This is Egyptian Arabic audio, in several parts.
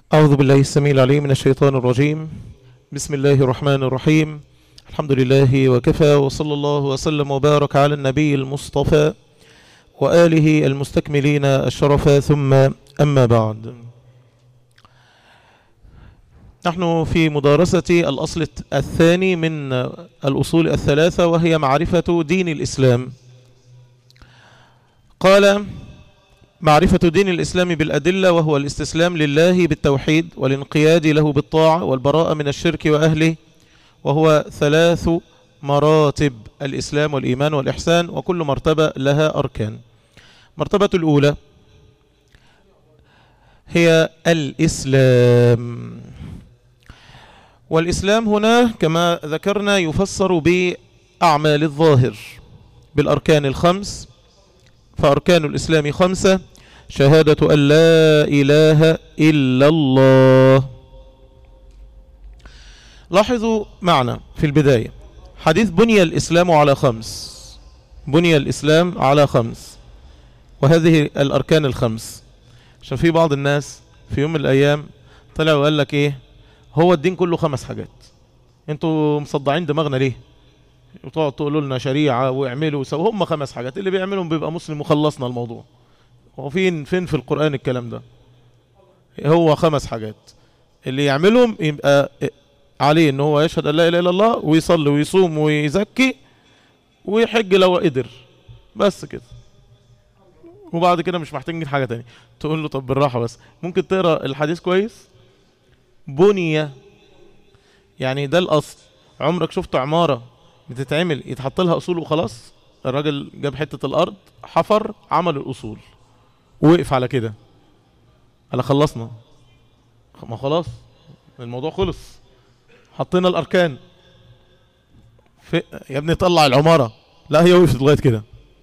أعوذ بالله السميع العليم من الشيطان الرجيم بسم الله الرحمن الرحيم الحمد لله وكفى وصلى الله وسلم وبارك على النبي المصطفى وآله المستكملين الشرف ثم أما بعد نحن في مدارسة الأصل الثاني من الأصول الثلاثة وهي معرفة دين الإسلام قال معرفة دين الإسلام بالأدلة وهو الاستسلام لله بالتوحيد والانقياد له بالطاعة والبراءة من الشرك وأهله وهو ثلاث مراتب الإسلام والإيمان والإحسان وكل مرتبة لها أركان مرتبة الأولى هي الإسلام والإسلام هنا كما ذكرنا يفسر بأعمال الظاهر بالأركان الخمس فأركان الإسلام خمسة شهادة أن لا إله إلا الله لاحظوا معنا في البداية حديث بني الإسلام على خمس بني الإسلام على خمس وهذه الأركان الخمس عشان في بعض الناس في يوم من الأيام طلع وقال لك إيه هو الدين كله خمس حاجات انتوا مصدعين دماغنا ليه وتقعد تقولوا لنا شريعة واعملوا وسووا هم خمس حاجات اللي بيعملهم بيبقى مسلم وخلصنا الموضوع هو فين فين في القرآن الكلام ده هو خمس حاجات اللي يعملهم يبقى عليه ان هو يشهد ان لا اله الا الله ويصلي ويصوم ويزكي ويحج لو قدر بس كده وبعد كده مش محتاج حاجة تانية تقول له طب بالراحة بس ممكن تقرأ الحديث كويس بني يعني ده الأصل عمرك شفت عمارة بتتعمل يتحط لها أصول وخلاص الراجل جاب حتة الأرض حفر عمل الأصول وقف على كده على خلصنا ما خلاص الموضوع خلص حطينا الأركان في يا ابني طلع العمارة لا هي وقفت لغاية كده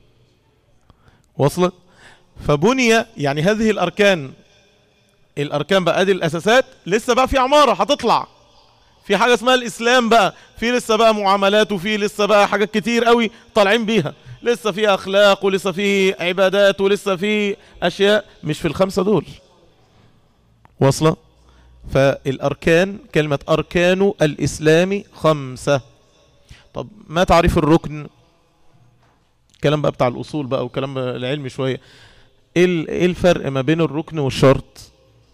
وصلت فبني يعني هذه الأركان الأركان بقى ادي الأساسات لسه بقى في عمارة هتطلع في حاجة اسمها الإسلام بقى في لسه بقى معاملات وفي لسه بقى حاجات كتير قوي طالعين بيها لسه في أخلاق ولسه في عبادات ولسه في أشياء مش في الخمسة دول واصلة فالأركان كلمة أركان الإسلام خمسة طب ما تعريف الركن كلام بقى بتاع الأصول بقى وكلام العلمي شوية ايه الفرق ما بين الركن والشرط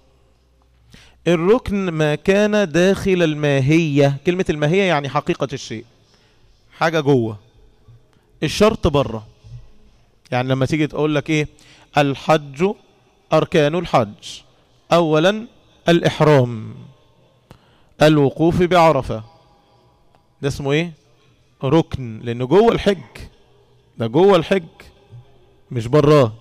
الركن ما كان داخل الماهية كلمة الماهية يعني حقيقة الشيء حاجة جوه الشرط بره يعني لما تيجي تقول لك ايه الحج أركان الحج أولا الإحرام الوقوف بعرفة ده اسمه ايه ركن لأنه جوه الحج ده جوه الحج مش براه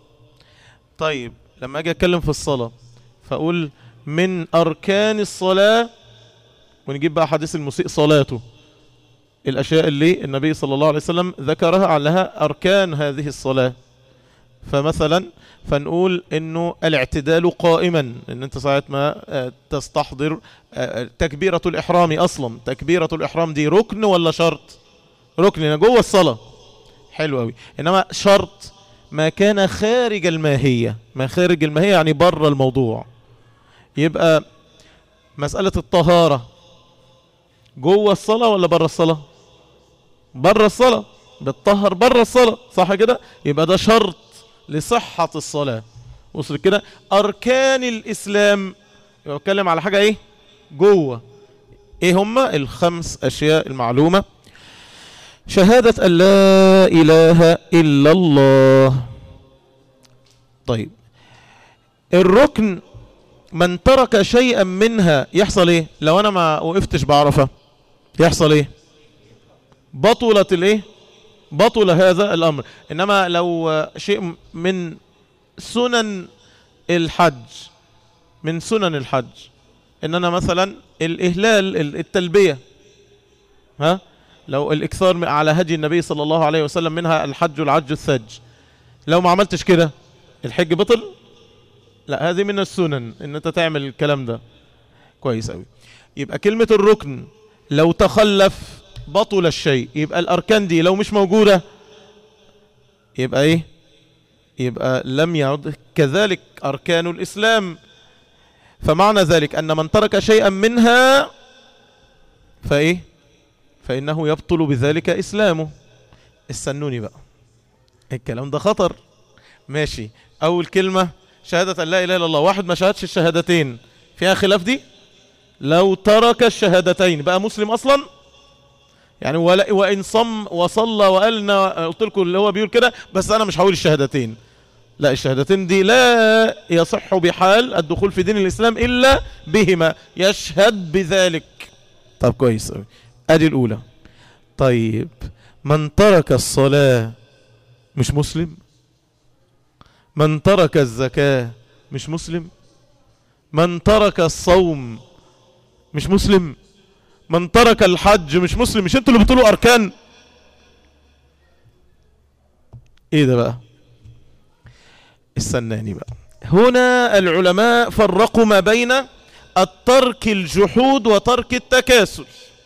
طيب لما اجي اتكلم في الصلاة فاقول من أركان الصلاة ونجيب بقى حديث المسيء صلاته الأشياء اللي النبي صلى الله عليه وسلم ذكرها علىها أركان هذه الصلاة فمثلا فنقول انه الاعتدال قائما ان انت ساعة ما تستحضر تكبيرة الاحرام اصلا تكبيرة الاحرام دي ركن ولا شرط ركن جوه الصلاة حلو قوي انما شرط ما كان خارج الماهية ما خارج الماهية يعني بره الموضوع يبقى مسألة الطهارة جوه الصلاة ولا بره الصلاة بره الصلاة بتطهر بره الصلاة صح كده يبقى ده شرط لصحة الصلاة وصل كده أركان الإسلام يتكلم على حاجة إيه جوه إيه هما الخمس أشياء المعلومة شهادة أن لا إله إلا الله طيب الركن من ترك شيئا منها يحصل ايه لو انا ما وقفتش بعرفة يحصل ايه بطلت الايه بطل هذا الامر انما لو شيء من سنن الحج من سنن الحج ان انا مثلا الاهلال التلبية ها لو الاكثار على هدي النبي صلى الله عليه وسلم منها الحج والعج الثج لو ما عملتش كده الحج بطل لا هذه من السنن ان انت تعمل الكلام ده كويس قوي يبقى كلمة الركن لو تخلف بطل الشيء يبقى الاركان دي لو مش موجودة يبقى ايه يبقى لم يعد كذلك اركان الاسلام فمعنى ذلك أن من ترك شيئا منها فإيه فإنه يبطل بذلك إسلامه استنوني بقى الكلام ده خطر ماشي أول كلمة شهادة أن لا إله إلا الله واحد ما شهدش الشهادتين فيها خلاف دي لو ترك الشهادتين بقى مسلم أصلا يعني ولا وإن صم وصلى وقالنا قلت لكم اللي هو بيقول كده بس أنا مش هقول الشهادتين لا الشهادتين دي لا يصح بحال الدخول في دين الإسلام إلا بهما يشهد بذلك طب كويس أوي ادي الاولى طيب من ترك الصلاة مش مسلم من ترك الزكاة مش مسلم من ترك الصوم مش مسلم من ترك الحج مش مسلم مش انتوا اللي بتقولوا اركان ايه ده بقى استناني بقى هنا العلماء فرقوا ما بين الترك الجحود وترك التكاسل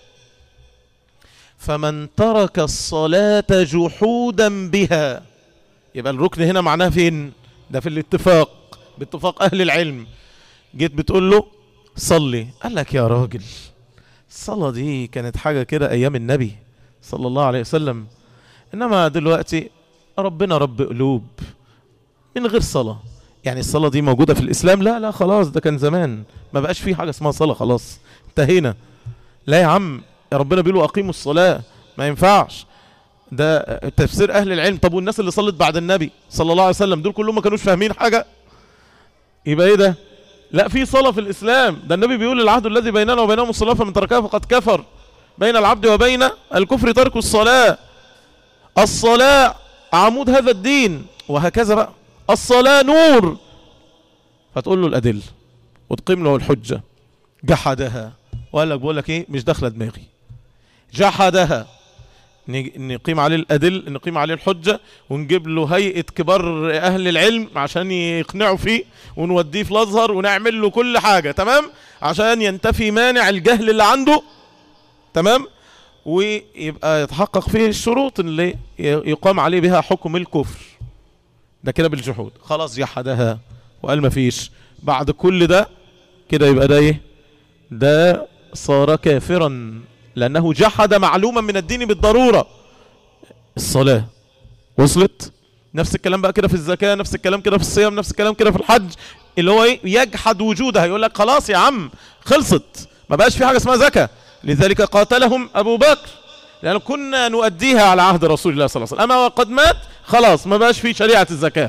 فمن ترك الصلاة جحودا بها يبقى الركن هنا معناه فين ده في الاتفاق باتفاق أهل العلم جيت بتقول له صلي قال لك يا راجل الصلاة دي كانت حاجة كده أيام النبي صلى الله عليه وسلم إنما دلوقتي ربنا رب قلوب من غير صلاة يعني الصلاة دي موجودة في الإسلام لا لا خلاص ده كان زمان ما بقاش فيه حاجة اسمها صلاة خلاص انتهينا لا يا عم يا ربنا بيقولوا أقيموا الصلاة ما ينفعش ده تفسير أهل العلم طب والناس اللي صلت بعد النبي صلى الله عليه وسلم دول كلهم ما كانوش فاهمين حاجة يبقى ايه ده لا في صلاة في الإسلام ده النبي بيقول العهد الذي بيننا وبينهم الصلاة فمن تركها فقد كفر بين العبد وبين الكفر ترك الصلاة الصلاة عمود هذا الدين وهكذا بقى الصلاة نور فتقول له الأدل وتقيم له الحجة جحدها وقال لك بقول لك ايه مش داخله دماغي جحدها نقيم عليه الأدل نقيم عليه الحجة ونجيب له هيئة كبار أهل العلم عشان يقنعوا فيه ونوديه في الأزهر ونعمل له كل حاجة تمام عشان ينتفي مانع الجهل اللي عنده تمام ويبقى يتحقق فيه الشروط اللي يقام عليه بها حكم الكفر ده كده بالجحود خلاص جحدها وقال ما فيش بعد كل ده كده يبقى ده ايه ده صار كافرا لأنه جحد معلوما من الدين بالضرورة الصلاة وصلت نفس الكلام بقى كده في الزكاة نفس الكلام كده في الصيام نفس الكلام كده في الحج اللي هو ايه يجحد وجودها يقول لك خلاص يا عم خلصت ما بقاش في حاجة اسمها زكاة لذلك قاتلهم أبو بكر لأن كنا نؤديها على عهد رسول الله صلى الله عليه وسلم أما وقد مات خلاص ما بقاش في شريعة الزكاة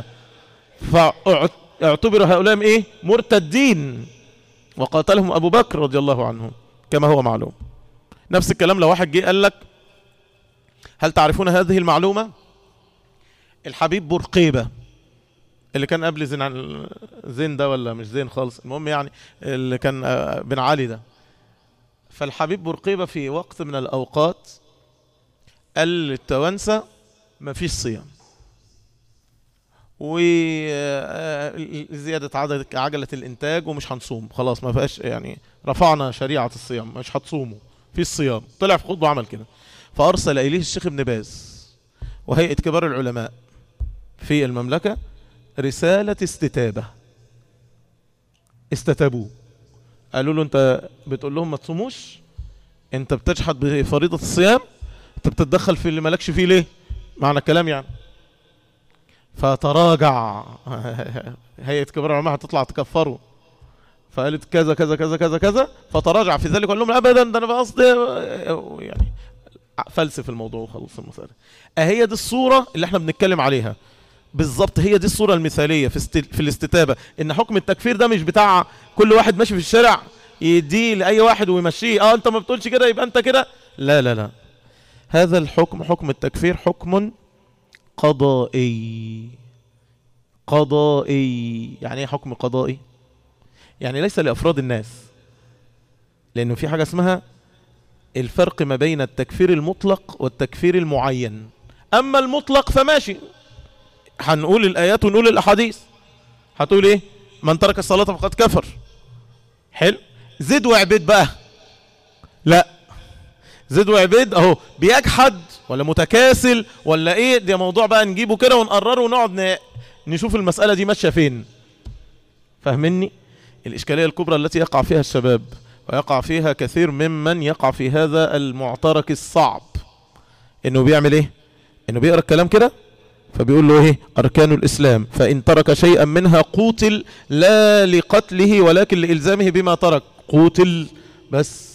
فاعتبر هؤلاء ايه مرتدين وقاتلهم أبو بكر رضي الله عنه كما هو معلوم نفس الكلام لو واحد جه قال لك هل تعرفون هذه المعلومة الحبيب برقيبة اللي كان قبل زين زين ده ولا مش زين خالص المهم يعني اللي كان بن علي ده فالحبيب برقيبة في وقت من الأوقات قال للتوانسة ما فيش صيام وزيادة عدد عجلة الإنتاج ومش هنصوم خلاص ما بقاش يعني رفعنا شريعة الصيام مش هتصوموا في الصيام طلع في خطبه عمل كده فأرسل إليه الشيخ ابن باز وهيئة كبار العلماء في المملكة رسالة استتابة استتابوه قالوا له انت بتقول لهم ما تصوموش انت بتجحد بفريضة الصيام انت بتتدخل في اللي مالكش فيه ليه معنى الكلام يعني فتراجع هيئة كبار العلماء هتطلع تكفره فقالت كذا كذا كذا كذا كذا فتراجع في ذلك وقال لهم ابدا ده انا بقصد يعني فلسف الموضوع وخلص المسألة اهي دي الصورة اللي احنا بنتكلم عليها بالظبط هي دي الصورة المثالية في, است... في الاستتابة ان حكم التكفير ده مش بتاع كل واحد ماشي في الشارع يديه لأي واحد ويمشيه اه انت ما بتقولش كده يبقى انت كده لا لا لا هذا الحكم حكم التكفير حكم قضائي قضائي يعني ايه حكم قضائي يعني ليس لأفراد الناس لأنه في حاجة اسمها الفرق ما بين التكفير المطلق والتكفير المعين أما المطلق فماشي هنقول الآيات ونقول الأحاديث هتقول إيه من ترك الصلاة فقد كفر حلو زد وعبد بقى لا زد وعبد اهو بيجحد ولا متكاسل ولا ايه ده موضوع بقى نجيبه كده ونقرره ونقعد نشوف المسألة دي ماشية فين فاهمني الإشكالية الكبرى التي يقع فيها الشباب ويقع فيها كثير ممن يقع في هذا المعترك الصعب انه بيعمل ايه انه بيقرأ الكلام كده فبيقول له ايه اركان الاسلام فان ترك شيئا منها قوتل لا لقتله ولكن لالزامه بما ترك قوتل بس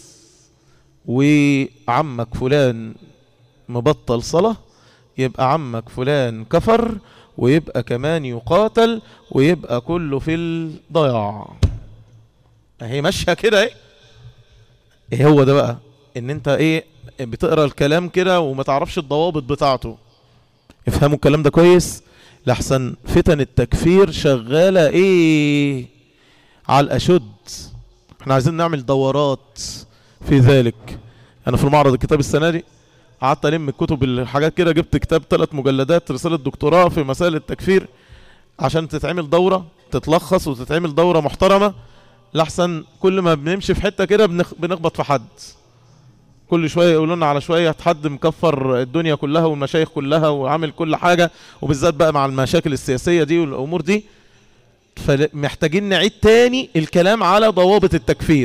وعمك فلان مبطل صلاة يبقى عمك فلان كفر ويبقى كمان يقاتل ويبقى كله في الضياع هي ماشيه كده ايه ايه هو ده بقى ان انت ايه بتقرا الكلام كده وما تعرفش الضوابط بتاعته افهموا الكلام ده كويس لحسن فتن التكفير شغالة ايه على الاشد احنا عايزين نعمل دورات في ذلك انا في المعرض الكتاب السنة دي قعدت الم الكتب الحاجات كده جبت كتاب ثلاث مجلدات رسالة دكتوراه في مسائل التكفير عشان تتعمل دورة تتلخص وتتعمل دورة محترمة لحسن كل ما بنمشي في حتة كده بنخبط في حد كل شوية يقولوا لنا على شوية حد مكفر الدنيا كلها والمشايخ كلها وعامل كل حاجة وبالذات بقى مع المشاكل السياسية دي والأمور دي فمحتاجين نعيد تاني الكلام على ضوابط التكفير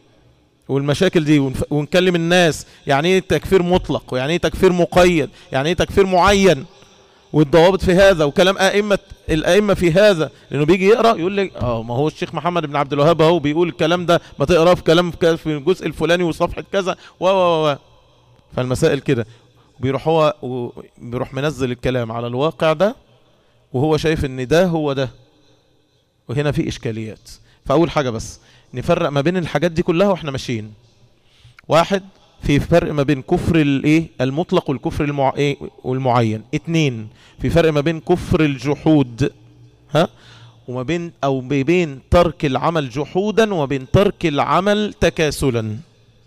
والمشاكل دي ونكلم الناس يعني ايه تكفير مطلق ويعني ايه تكفير مقيد يعني ايه تكفير معين والضوابط في هذا وكلام ائمه الائمه في هذا لانه بيجي يقرا يقول لي اه ما هو الشيخ محمد بن عبد الوهاب اهو بيقول الكلام ده ما تقراه في كلام في الجزء الفلاني وصفحه كذا و و و فالمسائل كده بيروح هو بيروح منزل الكلام على الواقع ده وهو شايف ان ده هو ده وهنا في اشكاليات فاول حاجه بس نفرق ما بين الحاجات دي كلها واحنا ماشيين واحد في فرق ما بين كفر الايه المطلق والكفر المع... إيه والمعين اتنين في فرق ما بين كفر الجحود ها وما بين او بين ترك العمل جحودا وبين ترك العمل تكاسلا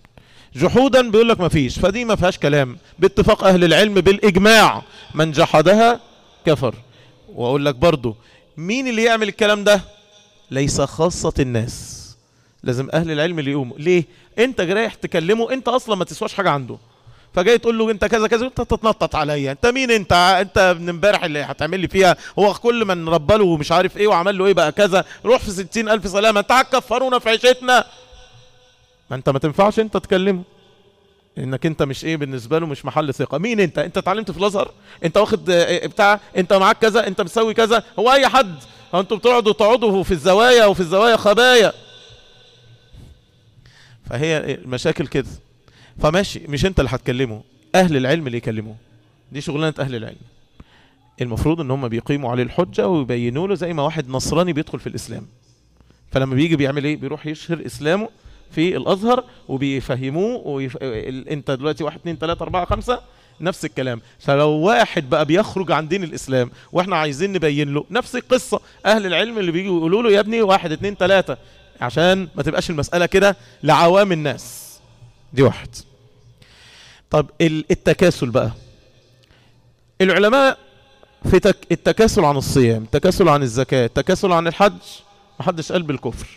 جحودا بيقول لك ما فيش فدي ما فيهاش كلام باتفاق اهل العلم بالاجماع من جحدها كفر واقول لك برضو مين اللي يعمل الكلام ده ليس خاصة الناس لازم اهل العلم اللي يقوموا ليه انت رايح تكلمه انت اصلا ما تسواش حاجه عنده فجاي تقول له انت كذا كذا انت تتنطط عليا انت مين انت انت من امبارح اللي هتعمل لي فيها هو كل من ربى له ومش عارف ايه وعمل له ايه بقى كذا روح في ستين الف سلامه انت هتكفرونا في عيشتنا ما انت ما تنفعش انت تكلمه انك انت مش ايه بالنسبه له مش محل ثقه مين انت انت اتعلمت في الازهر انت واخد بتاع انت معاك كذا انت بتسوي كذا هو اي حد هو انتوا بتقعدوا تقعدوا في الزوايا وفي الزوايا خبايا فهي المشاكل كده فماشي مش انت اللي هتكلمه اهل العلم اللي يكلموه دي شغلانه اهل العلم المفروض ان هم بيقيموا عليه الحجه ويبينوا له زي ما واحد نصراني بيدخل في الاسلام فلما بيجي بيعمل ايه بيروح يشهر اسلامه في الازهر وبيفهموه ويف... انت دلوقتي واحد اتنين تلاته اربعه خمسه نفس الكلام فلو واحد بقى بيخرج عن دين الاسلام واحنا عايزين نبين له نفس القصه اهل العلم اللي بيجوا يقولوا له يا ابني واحد اتنين تلاته عشان ما تبقاش المسألة كده لعوام الناس دي واحد طب التكاسل بقى العلماء في تك التكاسل عن الصيام التكاسل عن الزكاة التكاسل عن الحج ما حدش قال بالكفر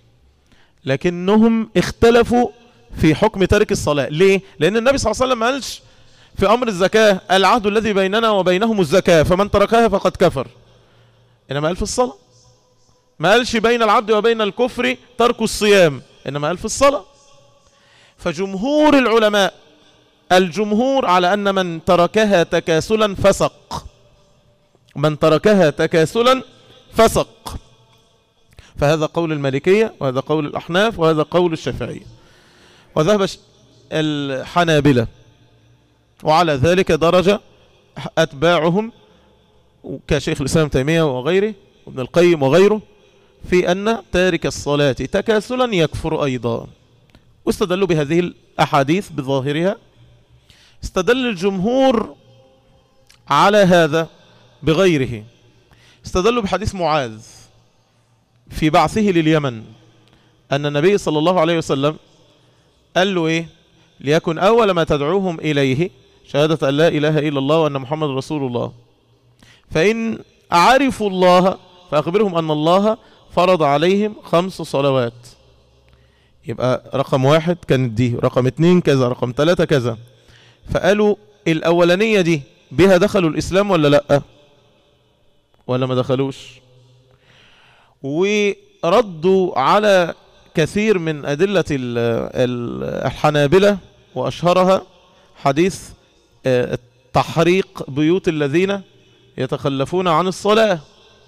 لكنهم اختلفوا في حكم ترك الصلاة ليه؟ لأن النبي صلى الله عليه وسلم ما قالش في أمر الزكاة العهد الذي بيننا وبينهم الزكاة فمن تركها فقد كفر إنما قال في الصلاة ما قالش بين العبد وبين الكفر ترك الصيام إنما قال في الصلاة فجمهور العلماء الجمهور على أن من تركها تكاسلا فسق من تركها تكاسلا فسق فهذا قول المالكية وهذا قول الأحناف وهذا قول الشافعية وذهب الحنابلة وعلى ذلك درجة أتباعهم كشيخ الإسلام تيمية وغيره وابن القيم وغيره في أن تارك الصلاة تكاسلا يكفر أيضا واستدلوا بهذه الأحاديث بظاهرها استدل الجمهور على هذا بغيره استدلوا بحديث معاذ في بعثه لليمن أن النبي صلى الله عليه وسلم قال له إيه ليكن أول ما تدعوهم إليه شهادة أن لا إله إلا الله وأن محمد رسول الله فإن عرفوا الله فأخبرهم أن الله فرض عليهم خمس صلوات يبقى رقم واحد كانت دي رقم اتنين كذا رقم ثلاثة كذا فقالوا الأولانية دي بها دخلوا الإسلام ولا لأ ولا ما دخلوش ردوا على كثير من أدلة الحنابلة وأشهرها حديث تحريق بيوت الذين يتخلفون عن الصلاة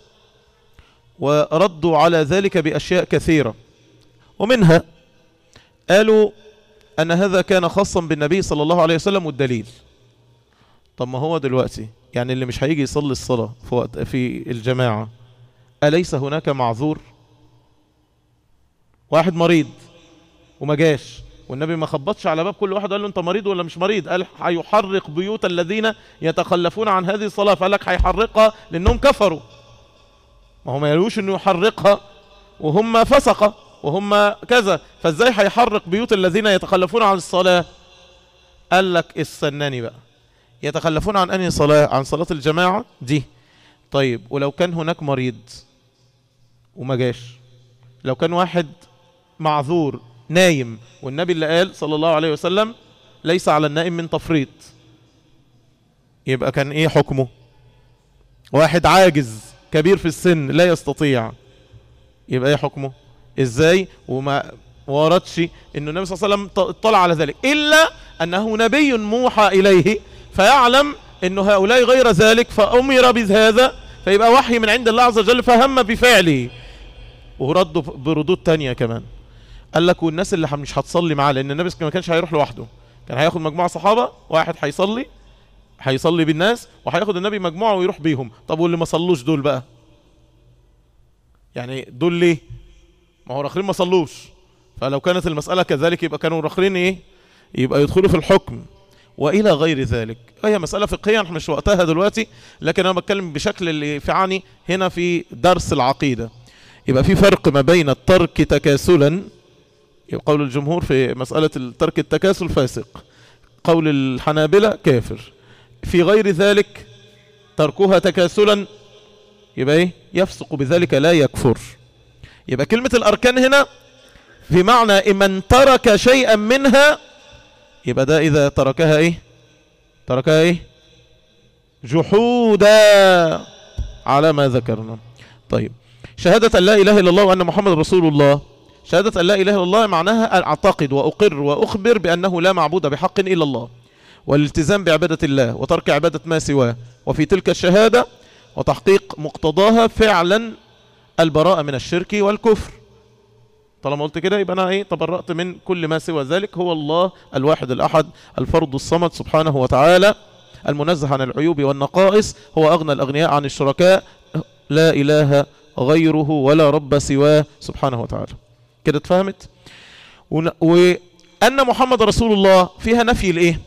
وردوا على ذلك بأشياء كثيرة ومنها قالوا أن هذا كان خاصا بالنبي صلى الله عليه وسلم والدليل طب ما هو دلوقتي يعني اللي مش هيجي يصلي الصلاة في, وقت في الجماعة أليس هناك معذور واحد مريض وما جاش والنبي ما خبطش على باب كل واحد قال له انت مريض ولا مش مريض قال هيحرق بيوت الذين يتخلفون عن هذه الصلاة فقال لك هيحرقها لانهم كفروا ما هم يقولوش انه يحرقها وهم فسقة وهم كذا فازاي هيحرق بيوت الذين يتخلفون عن الصلاة قال لك استناني بقى يتخلفون عن انهي صلاة عن صلاة الجماعة دي طيب ولو كان هناك مريض وما جاش لو كان واحد معذور نايم والنبي اللي قال صلى الله عليه وسلم ليس على النائم من تفريط يبقى كان ايه حكمه واحد عاجز كبير في السن لا يستطيع يبقى ايه حكمه ازاي وما وردش انه النبي صلى الله عليه وسلم اطلع على ذلك الا انه نبي موحى اليه فيعلم انه هؤلاء غير ذلك فامر بهذا فيبقى وحي من عند الله عز وجل فهم بفعله وردوا بردود تانية كمان قال لك والناس اللي مش هتصلي معاه لان النبي ما كانش هيروح لوحده كان هياخد مجموعه صحابه واحد هيصلي هيصلي بالناس وهياخد النبي مجموعه ويروح بيهم طب واللي ما صلوش دول بقى يعني دول ليه ما هو راخرين ما صلوش فلو كانت المساله كذلك يبقى كانوا راخرين ايه يبقى يدخلوا في الحكم والى غير ذلك هي مساله فقهيه احنا مش وقتها دلوقتي لكن انا بتكلم بشكل اللي فعني هنا في درس العقيده يبقى في فرق ما بين الترك تكاسلا قول الجمهور في مسألة ترك التكاسل فاسق قول الحنابلة كافر في غير ذلك تركها تكاسلا يبقى ايه يفسق بذلك لا يكفر يبقى كلمة الأركان هنا في معنى من ترك شيئا منها يبقى ده إذا تركها ايه تركها ايه جحودا على ما ذكرنا طيب شهادة لا إله إلا الله وأن محمد رسول الله شهادة أن لا إله إلا الله معناها أعتقد وأقر وأخبر بأنه لا معبود بحق إلا الله والالتزام بعبادة الله وترك عبادة ما سواه وفي تلك الشهادة وتحقيق مقتضاها فعلا البراءة من الشرك والكفر طالما قلت كده يبقى أنا إيه تبرأت من كل ما سوى ذلك هو الله الواحد الأحد الفرد الصمد سبحانه وتعالى المنزه عن العيوب والنقائص هو أغنى الأغنياء عن الشركاء لا إله غيره ولا رب سواه سبحانه وتعالى كده اتفهمت وأن محمد رسول الله فيها نفي لإيه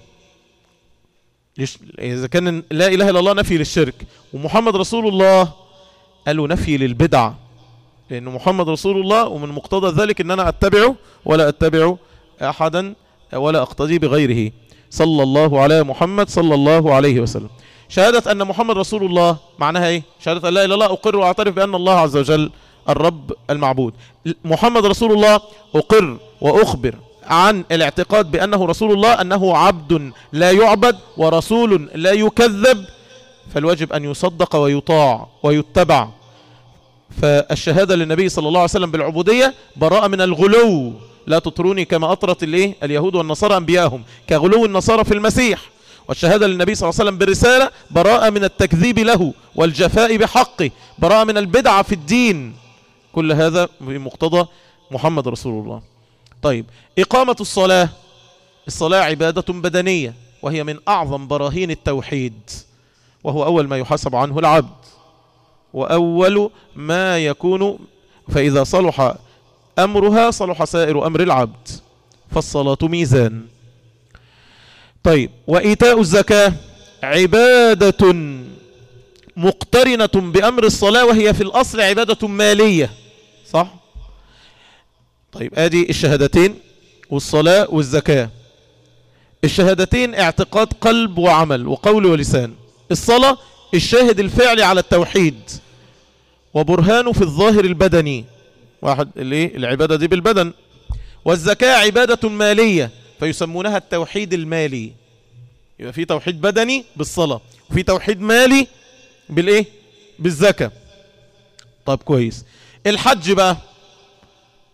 إذا كان لا إله إلا الله نفي للشرك ومحمد رسول الله قالوا نفي للبدع لأن محمد رسول الله ومن مقتضى ذلك أن أنا أتبعه ولا أتبع أحدا ولا أقتدي بغيره صلى الله على محمد صلى الله عليه وسلم شهادة أن محمد رسول الله معناها إيه شهادة أن لا إله إلا الله أقر وأعترف بأن الله عز وجل الرب المعبود محمد رسول الله أقر وأخبر عن الاعتقاد بأنه رسول الله أنه عبد لا يعبد ورسول لا يكذب فالواجب أن يصدق ويطاع ويتبع فالشهادة للنبي صلى الله عليه وسلم بالعبودية براءة من الغلو لا تطروني كما أطرت الايه اليهود والنصارى أنبياءهم كغلو النصارى في المسيح والشهادة للنبي صلى الله عليه وسلم بالرسالة براءة من التكذيب له والجفاء بحقه براءة من البدعة في الدين كل هذا بمقتضى محمد رسول الله طيب إقامة الصلاة الصلاة عبادة بدنية وهي من أعظم براهين التوحيد وهو أول ما يحاسب عنه العبد وأول ما يكون فإذا صلح أمرها صلح سائر أمر العبد فالصلاة ميزان طيب وإيتاء الزكاة عبادة مقترنة بأمر الصلاة وهي في الأصل عبادة مالية صح طيب ادي الشهادتين والصلاة والزكاة الشهادتين اعتقاد قلب وعمل وقول ولسان الصلاة الشاهد الفعلي على التوحيد وبرهانه في الظاهر البدني واحد الايه العبادة دي بالبدن والزكاة عبادة مالية فيسمونها التوحيد المالي يبقى في توحيد بدني بالصلاة وفي توحيد مالي بالايه بالزكاة طب كويس الحج بقى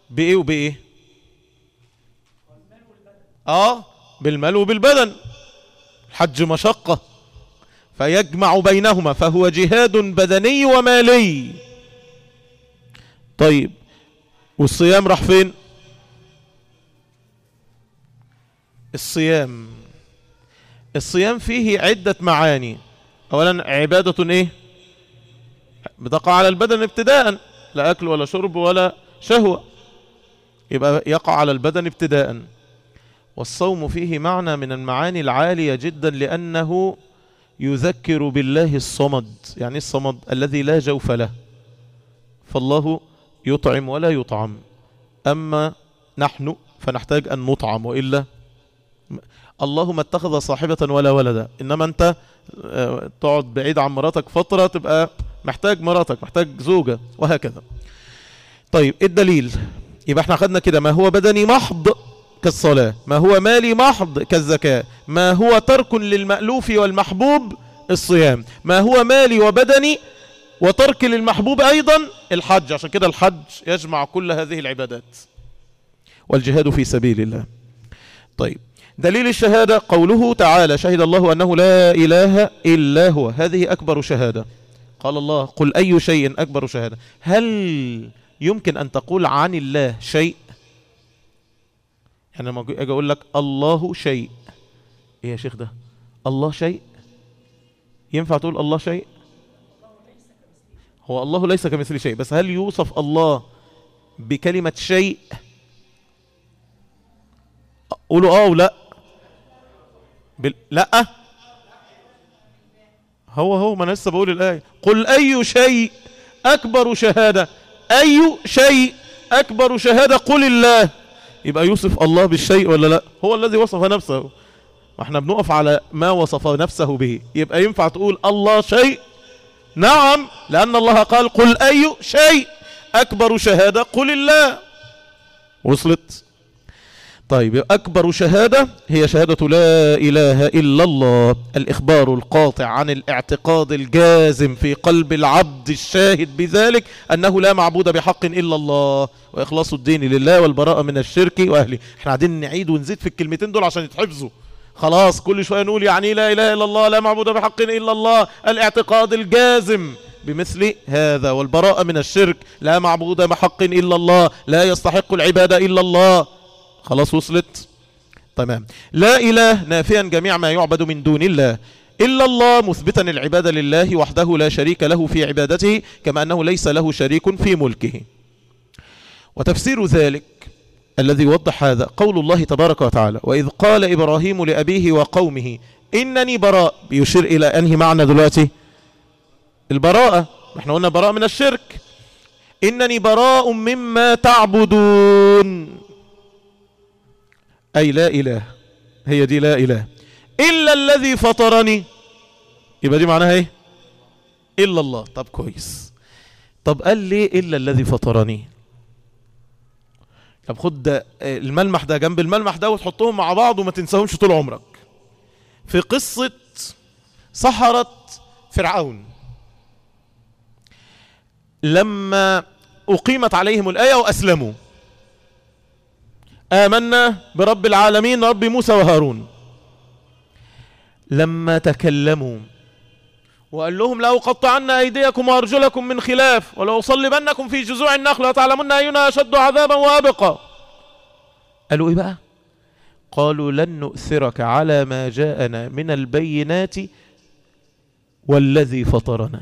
بايه وبايه اه بالمال وبالبدن الحج مشقة فيجمع بينهما فهو جهاد بدني ومالي طيب والصيام راح فين الصيام الصيام فيه عدة معاني اولا عبادة ايه بتقع على البدن ابتداء لا اكل ولا شرب ولا شهوة يبقى يقع على البدن ابتداء والصوم فيه معنى من المعاني العالية جدا لأنه يذكر بالله الصمد يعني الصمد الذي لا جوف له فالله يطعم ولا يطعم أما نحن فنحتاج أن نطعم وإلا الله ما اتخذ صاحبة ولا ولدا إنما أنت تقعد بعيد عن مراتك فترة تبقى محتاج مراتك محتاج زوجة وهكذا طيب الدليل يبقى احنا خدنا كده ما هو بدني محض كالصلاة ما هو مالي محض كالزكاة ما هو ترك للمألوف والمحبوب الصيام ما هو مالي وبدني وترك للمحبوب أيضا الحج عشان كده الحج يجمع كل هذه العبادات والجهاد في سبيل الله طيب دليل الشهادة قوله تعالى شهد الله أنه لا إله إلا هو هذه أكبر شهادة قال الله قل أي شيء أكبر شهادة هل يمكن أن تقول عن الله شيء يعني لما اجي اقول لك الله شيء ايه يا شيخ ده الله شيء ينفع تقول الله شيء هو الله ليس كمثل شيء بس هل يوصف الله بكلمة شيء قولوا اه ولا بال... لا هو هو ما انا لسه بقول الايه قل اي شيء اكبر شهاده اي شيء اكبر شهاده قل الله يبقى يوصف الله بالشيء ولا لا هو الذي وصف نفسه واحنا بنقف على ما وصف نفسه به يبقى ينفع تقول الله شيء نعم لأن الله قال قل أي شيء أكبر شهادة قل الله وصلت طيب أكبر شهادة هي شهادة لا إله إلا الله الإخبار القاطع عن الاعتقاد الجازم في قلب العبد الشاهد بذلك أنه لا معبود بحق إلا الله وإخلاص الدين لله والبراءة من الشرك وأهله احنا قاعدين نعيد ونزيد في الكلمتين دول عشان يتحفظوا خلاص كل شوية نقول يعني لا إله إلا الله لا معبود بحق إلا الله الاعتقاد الجازم بمثل هذا والبراءة من الشرك لا معبود بحق إلا الله لا يستحق العبادة إلا الله خلاص وصلت تمام لا إله نافيا جميع ما يعبد من دون الله إلا الله مثبتا العبادة لله وحده لا شريك له في عبادته كما أنه ليس له شريك في ملكه وتفسير ذلك الذي يوضح هذا قول الله تبارك وتعالى وإذ قال إبراهيم لأبيه وقومه إنني براء بيشير إلى أنهي معنى دلوقتي البراءة احنا قلنا براء من الشرك إنني براء مما تعبدون أي لا إله هي دي لا إله إلا الذي فطرني يبقى دي معناها إيه إلا الله طب كويس طب قال ليه إلا الذي فطرني طب خد ده الملمح ده جنب الملمح ده وتحطهم مع بعض وما تنساهمش طول عمرك في قصة سحرة فرعون لما أقيمت عليهم الآية وأسلموا آمنا برب العالمين رب موسى وهارون لما تكلموا وقال لهم لو قطعنا أيديكم وأرجلكم من خلاف ولو صلبنكم في جذوع النخل وتعلمون أينا أشد عذابا وأبقى قالوا إيه بقى قالوا لن نؤثرك على ما جاءنا من البينات والذي فطرنا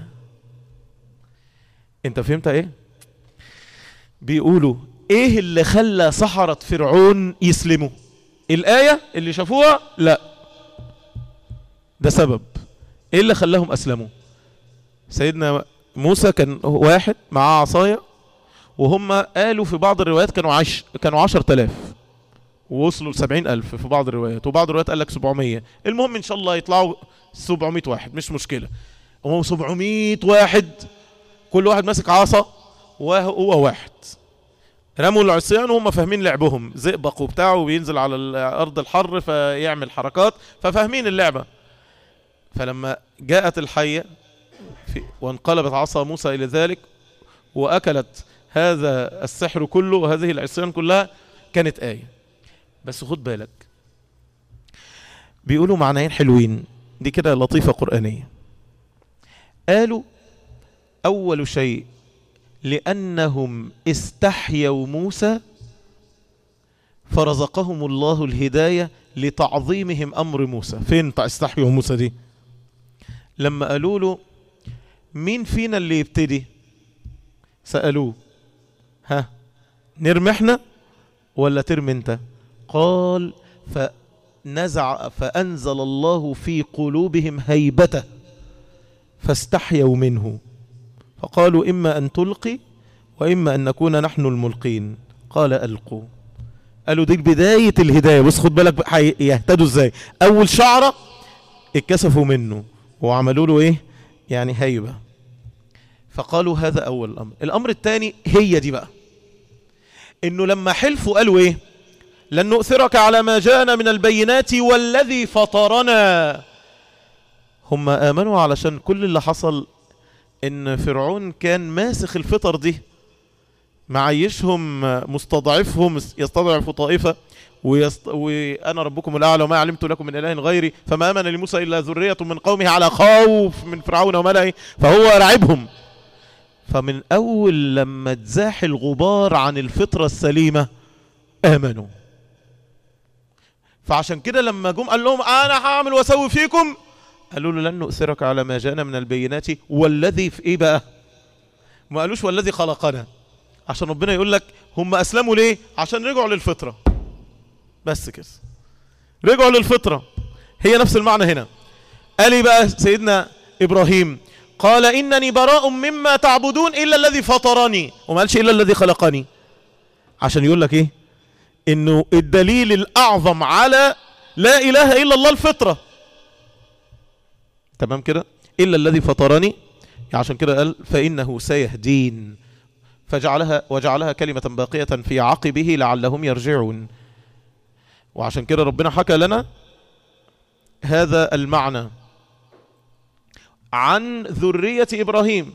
انت فهمت ايه بيقولوا ايه اللي خلى سحرة فرعون يسلموا الآية اللي شافوها لا ده سبب ايه اللي خلاهم اسلموا سيدنا موسى كان واحد معاه عصاية وهم قالوا في بعض الروايات كانوا عش كانوا عشر تلاف ووصلوا لسبعين ألف في بعض الروايات وبعض الروايات قال لك سبعمية المهم إن شاء الله يطلعوا سبعمية واحد مش مشكلة هم سبعمية واحد كل واحد ماسك عصا وهو واحد رموا العصيان وهم فاهمين لعبهم زئبق وبتاع وبينزل على أرض الحر فيعمل حركات ففاهمين اللعبة فلما جاءت الحية في وانقلبت عصا موسى إلى ذلك وأكلت هذا السحر كله وهذه العصيان كلها كانت آية بس خد بالك بيقولوا معنيين حلوين دي كده لطيفة قرآنية قالوا أول شيء لأنهم استحيوا موسى فرزقهم الله الهداية لتعظيمهم أمر موسى فين استحيوا موسى دي لما قالوا له مين فينا اللي يبتدي سألوه ها نرمي احنا ولا ترمي انت قال فنزع فأنزل الله في قلوبهم هيبته فاستحيوا منه فقالوا إما أن تلقي وإما أن نكون نحن الملقين قال ألقوا قالوا دي بداية الهداية بص خد بالك يهتدوا ازاي أول شعرة اتكسفوا منه وعملوا له ايه يعني هيبة فقالوا هذا أول الأمر الأمر الثاني هي دي بقى إنه لما حلفوا قالوا إيه لن نؤثرك على ما جاءنا من البينات والذي فطرنا هم آمنوا علشان كل اللي حصل إن فرعون كان ماسخ الفطر دي معيشهم مستضعفهم يستضعف طائفة ويست... وأنا ربكم الأعلى وما علمت لكم من إله غيري فما آمن لموسى إلا ذرية من قومه على خوف من فرعون وملئه فهو رعبهم فمن أول لما تزاح الغبار عن الفطرة السليمة آمنوا فعشان كده لما جم قال لهم أنا هعمل وأسوي فيكم قالوا له لن نؤثرك على ما جاءنا من البينات والذي في إيه بقى ما قالوش والذي خلقنا عشان ربنا يقول لك هم أسلموا ليه عشان رجعوا للفطرة بس كده رجعوا للفطرة هي نفس المعنى هنا قال ايه بقى سيدنا إبراهيم قال إنني براء مما تعبدون إلا الذي فطرني وما قالش إلا الذي خلقني عشان يقول لك إيه إنه الدليل الأعظم على لا إله إلا الله الفطرة تمام كده إلا الذي فطرني عشان كده قال فإنه سيهدين فجعلها وجعلها كلمة باقية في عقبه لعلهم يرجعون وعشان كده ربنا حكى لنا هذا المعنى عن ذرية إبراهيم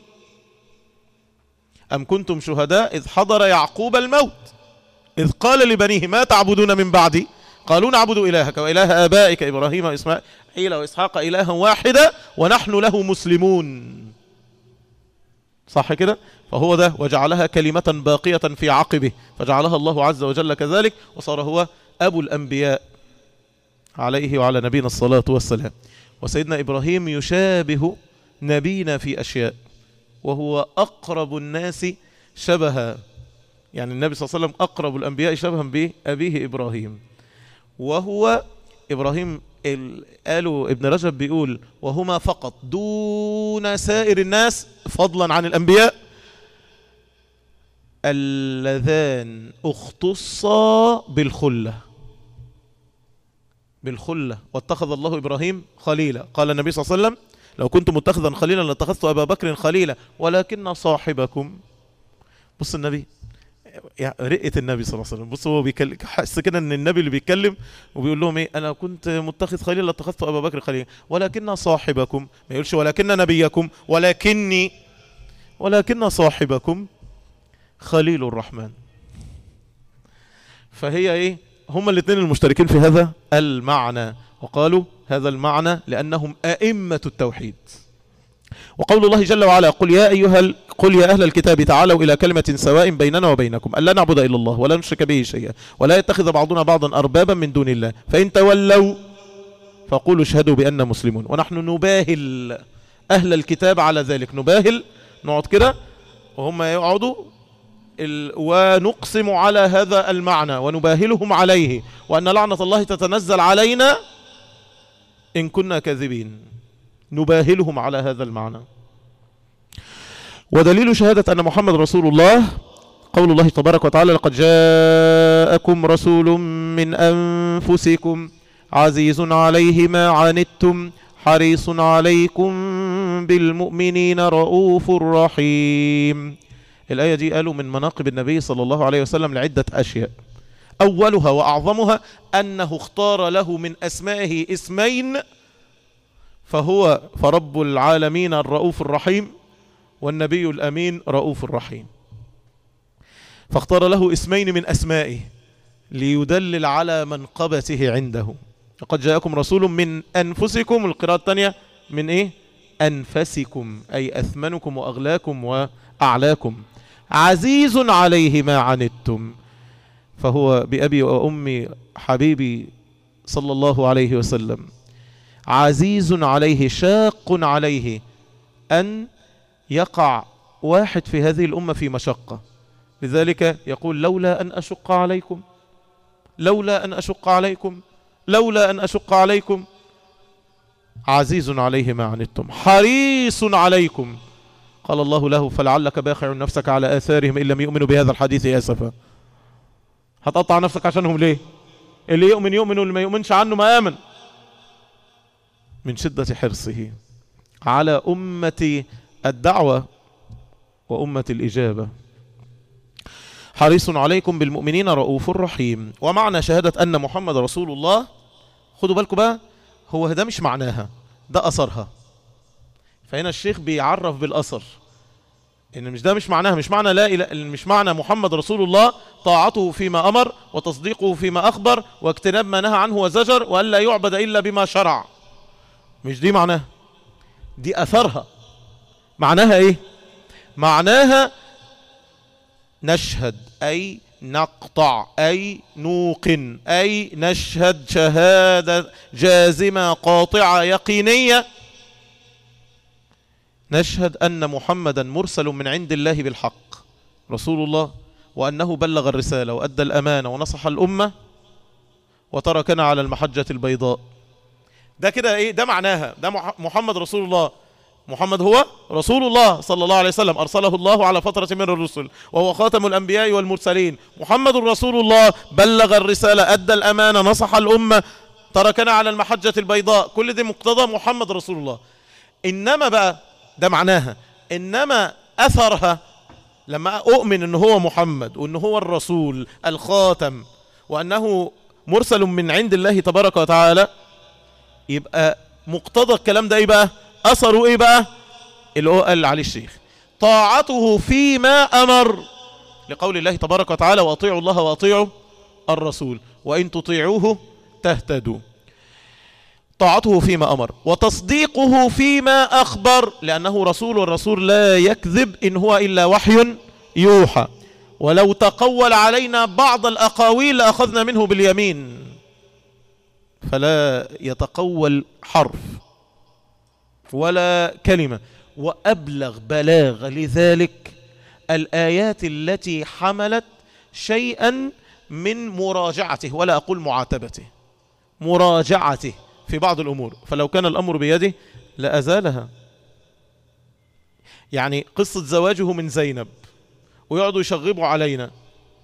أم كنتم شهداء إذ حضر يعقوب الموت إذ قال لبنيه ما تعبدون من بعدي قالوا نعبد إلهك وإله آبائك إبراهيم وإسماعيل وإسحاق إلها واحدا ونحن له مسلمون صح كده فهو ده وجعلها كلمة باقية في عقبه فجعلها الله عز وجل كذلك وصار هو أبو الأنبياء عليه وعلى نبينا الصلاة والسلام وسيدنا إبراهيم يشابه نبينا في أشياء وهو أقرب الناس شبها يعني النبي صلى الله عليه وسلم أقرب الأنبياء شبها بأبيه إبراهيم وهو إبراهيم قالوا ابن رجب بيقول وهما فقط دون سائر الناس فضلا عن الأنبياء اللذان اختصا بالخلة بالخلة واتخذ الله إبراهيم خليلا قال النبي صلى الله عليه وسلم لو كنت متخذا خليلا لاتخذت أبا بكر خليلا ولكن صاحبكم بص النبي يعني رئة النبي صلى الله عليه وسلم بص هو بيكلم حس كده ان النبي اللي بيتكلم وبيقول لهم ايه انا كنت متخذ خليلا لاتخذت ابا بكر خليلا ولكن صاحبكم ما يقولش ولكن نبيكم ولكني ولكن صاحبكم خليل الرحمن فهي ايه هما الاثنين المشتركين في هذا المعنى وقالوا هذا المعنى لأنهم أئمة التوحيد وقول الله جل وعلا قل يا أيها ال... قل يا أهل الكتاب تعالوا إلى كلمة سواء بيننا وبينكم ألا نعبد إلا الله ولا نشرك به شيئا ولا يتخذ بعضنا بعضا أربابا من دون الله فإن تولوا فقولوا اشهدوا بأننا مسلمون ونحن نباهل أهل الكتاب على ذلك نباهل نقعد كده وهم يقعدوا ال... ونقسم على هذا المعنى ونباهلهم عليه وأن لعنة الله تتنزل علينا إن كنا كاذبين نباهلهم على هذا المعنى ودليل شهادة أن محمد رسول الله قول الله تبارك وتعالى لقد جاءكم رسول من أنفسكم عزيز عليه ما عنتم حريص عليكم بالمؤمنين رؤوف رحيم الآية دي قالوا من مناقب النبي صلى الله عليه وسلم لعدة أشياء أولها وأعظمها أنه اختار له من أسمائه اسمين فهو فرب العالمين الرؤوف الرحيم والنبي الأمين رؤوف الرحيم فاختار له اسمين من أسمائه ليدلل على منقبته عنده لقد جاءكم رسول من أنفسكم القراءة الثانية من إيه أنفسكم أي أثمنكم وأغلاكم وأعلاكم عزيز عليه ما عنتم فهو بأبي وأمي حبيبي صلى الله عليه وسلم عزيز عليه شاق عليه أن يقع واحد في هذه الأمة في مشقة لذلك يقول لولا أن أشق عليكم لولا أن أشق عليكم لولا أن أشق عليكم عزيز عليه ما عنتم حريص عليكم قال الله له فلعلك باخع نفسك على آثارهم إن لم يؤمنوا بهذا الحديث أسفا هتقطع نفسك عشانهم ليه اللي يؤمن يؤمن واللي ما يؤمنش عنه ما آمن من شدة حرصه على أمة الدعوة وأمة الإجابة حريص عليكم بالمؤمنين رؤوف رحيم ومعنى شهادة أن محمد رسول الله خدوا بالكم بقى هو ده مش معناها ده أثرها فهنا الشيخ بيعرف بالأثر إن مش ده مش معناها مش معنى لا إله مش معنى محمد رسول الله طاعته فيما أمر وتصديقه فيما أخبر واجتناب ما نهى عنه وزجر وألا يعبد إلا بما شرع مش دي معناها دي أثرها معناها إيه معناها نشهد أي نقطع أي نوقن أي نشهد شهادة جازمة قاطعة يقينية نشهد أن محمدا مرسل من عند الله بالحق رسول الله وأنه بلغ الرسالة وأدى الأمانة ونصح الأمة وتركنا على المحجة البيضاء ده كده إيه ده معناها ده محمد رسول الله محمد هو رسول الله صلى الله عليه وسلم أرسله الله على فترة من الرسل وهو خاتم الأنبياء والمرسلين محمد رسول الله بلغ الرسالة أدى الأمانة نصح الأمة تركنا على المحجة البيضاء كل دي مقتضى محمد رسول الله إنما بقى ده معناها إنما أثرها لما أؤمن أنه هو محمد وأنه هو الرسول الخاتم وأنه مرسل من عند الله تبارك وتعالى يبقى مقتضى الكلام ده ايه بقى اثره ايه بقى اللي هو قال عليه الشيخ طاعته فيما امر لقول الله تبارك وتعالى واطيعوا الله واطيعوا الرسول وان تطيعوه تهتدوا طاعته فيما امر وتصديقه فيما اخبر لانه رسول والرسول لا يكذب ان هو الا وحي يوحى ولو تقول علينا بعض الاقاويل لاخذنا منه باليمين فلا يتقول حرف ولا كلمة وأبلغ بلاغ لذلك الآيات التي حملت شيئا من مراجعته ولا أقول معاتبته مراجعته في بعض الأمور فلو كان الأمر بيده لأزالها يعني قصة زواجه من زينب ويقعدوا يشغبوا علينا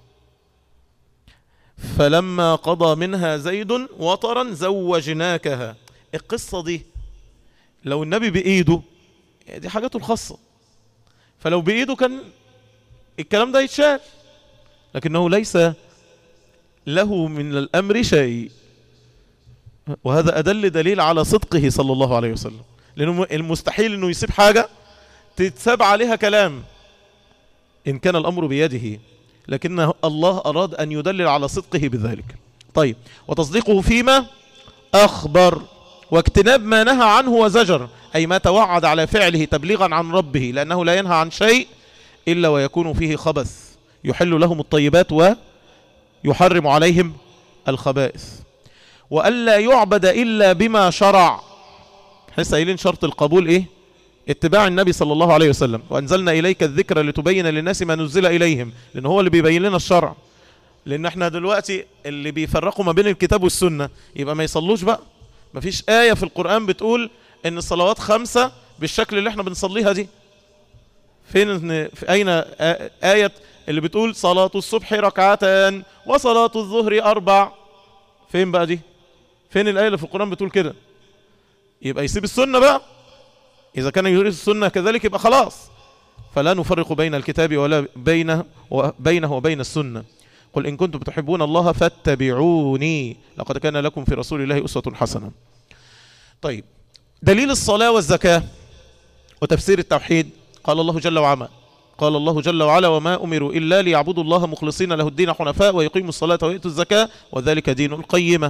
فلما قضى منها زيد وطرا زوجناكها القصة دي لو النبي بإيده دي حاجاته الخاصة فلو بإيده كان الكلام ده يتشال لكنه ليس له من الأمر شيء وهذا أدل دليل على صدقه صلى الله عليه وسلم لأنه المستحيل أنه يسيب حاجة تتساب عليها كلام إن كان الأمر بيده لكن الله أراد أن يدلل على صدقه بذلك طيب وتصديقه فيما أخبر واجتناب ما نهى عنه وزجر أي ما توعد على فعله تبليغا عن ربه لأنه لا ينهى عن شيء إلا ويكون فيه خبث يحل لهم الطيبات ويحرم عليهم الخبائث وألا يعبد إلا بما شرع حس قايلين شرط القبول إيه اتباع النبي صلى الله عليه وسلم وأنزلنا إليك الذكر لتبين للناس ما نزل إليهم لأن هو اللي بيبين لنا الشرع لأن احنا دلوقتي اللي بيفرقوا ما بين الكتاب والسنة يبقى ما يصلوش بقى ما فيش آية في القرآن بتقول ان الصلوات خمسة بالشكل اللي احنا بنصليها دي فين في أين آية اللي بتقول صلاة الصبح ركعتان وصلاة الظهر أربع فين بقى دي فين الآية اللي في القرآن بتقول كده يبقى يسيب السنة بقى إذا كان يريد السنة كذلك يبقى خلاص فلا نفرق بين الكتاب ولا بينه وبينه وبين السنة قل إن كنتم تحبون الله فاتبعوني لقد كان لكم في رسول الله أسوة حسنة طيب دليل الصلاة والزكاة وتفسير التوحيد قال الله جل وعلا قال الله جل وعلا وما أمروا إلا ليعبدوا الله مخلصين له الدين حنفاء ويقيموا الصلاة ويؤتوا الزكاة وذلك دين القيمة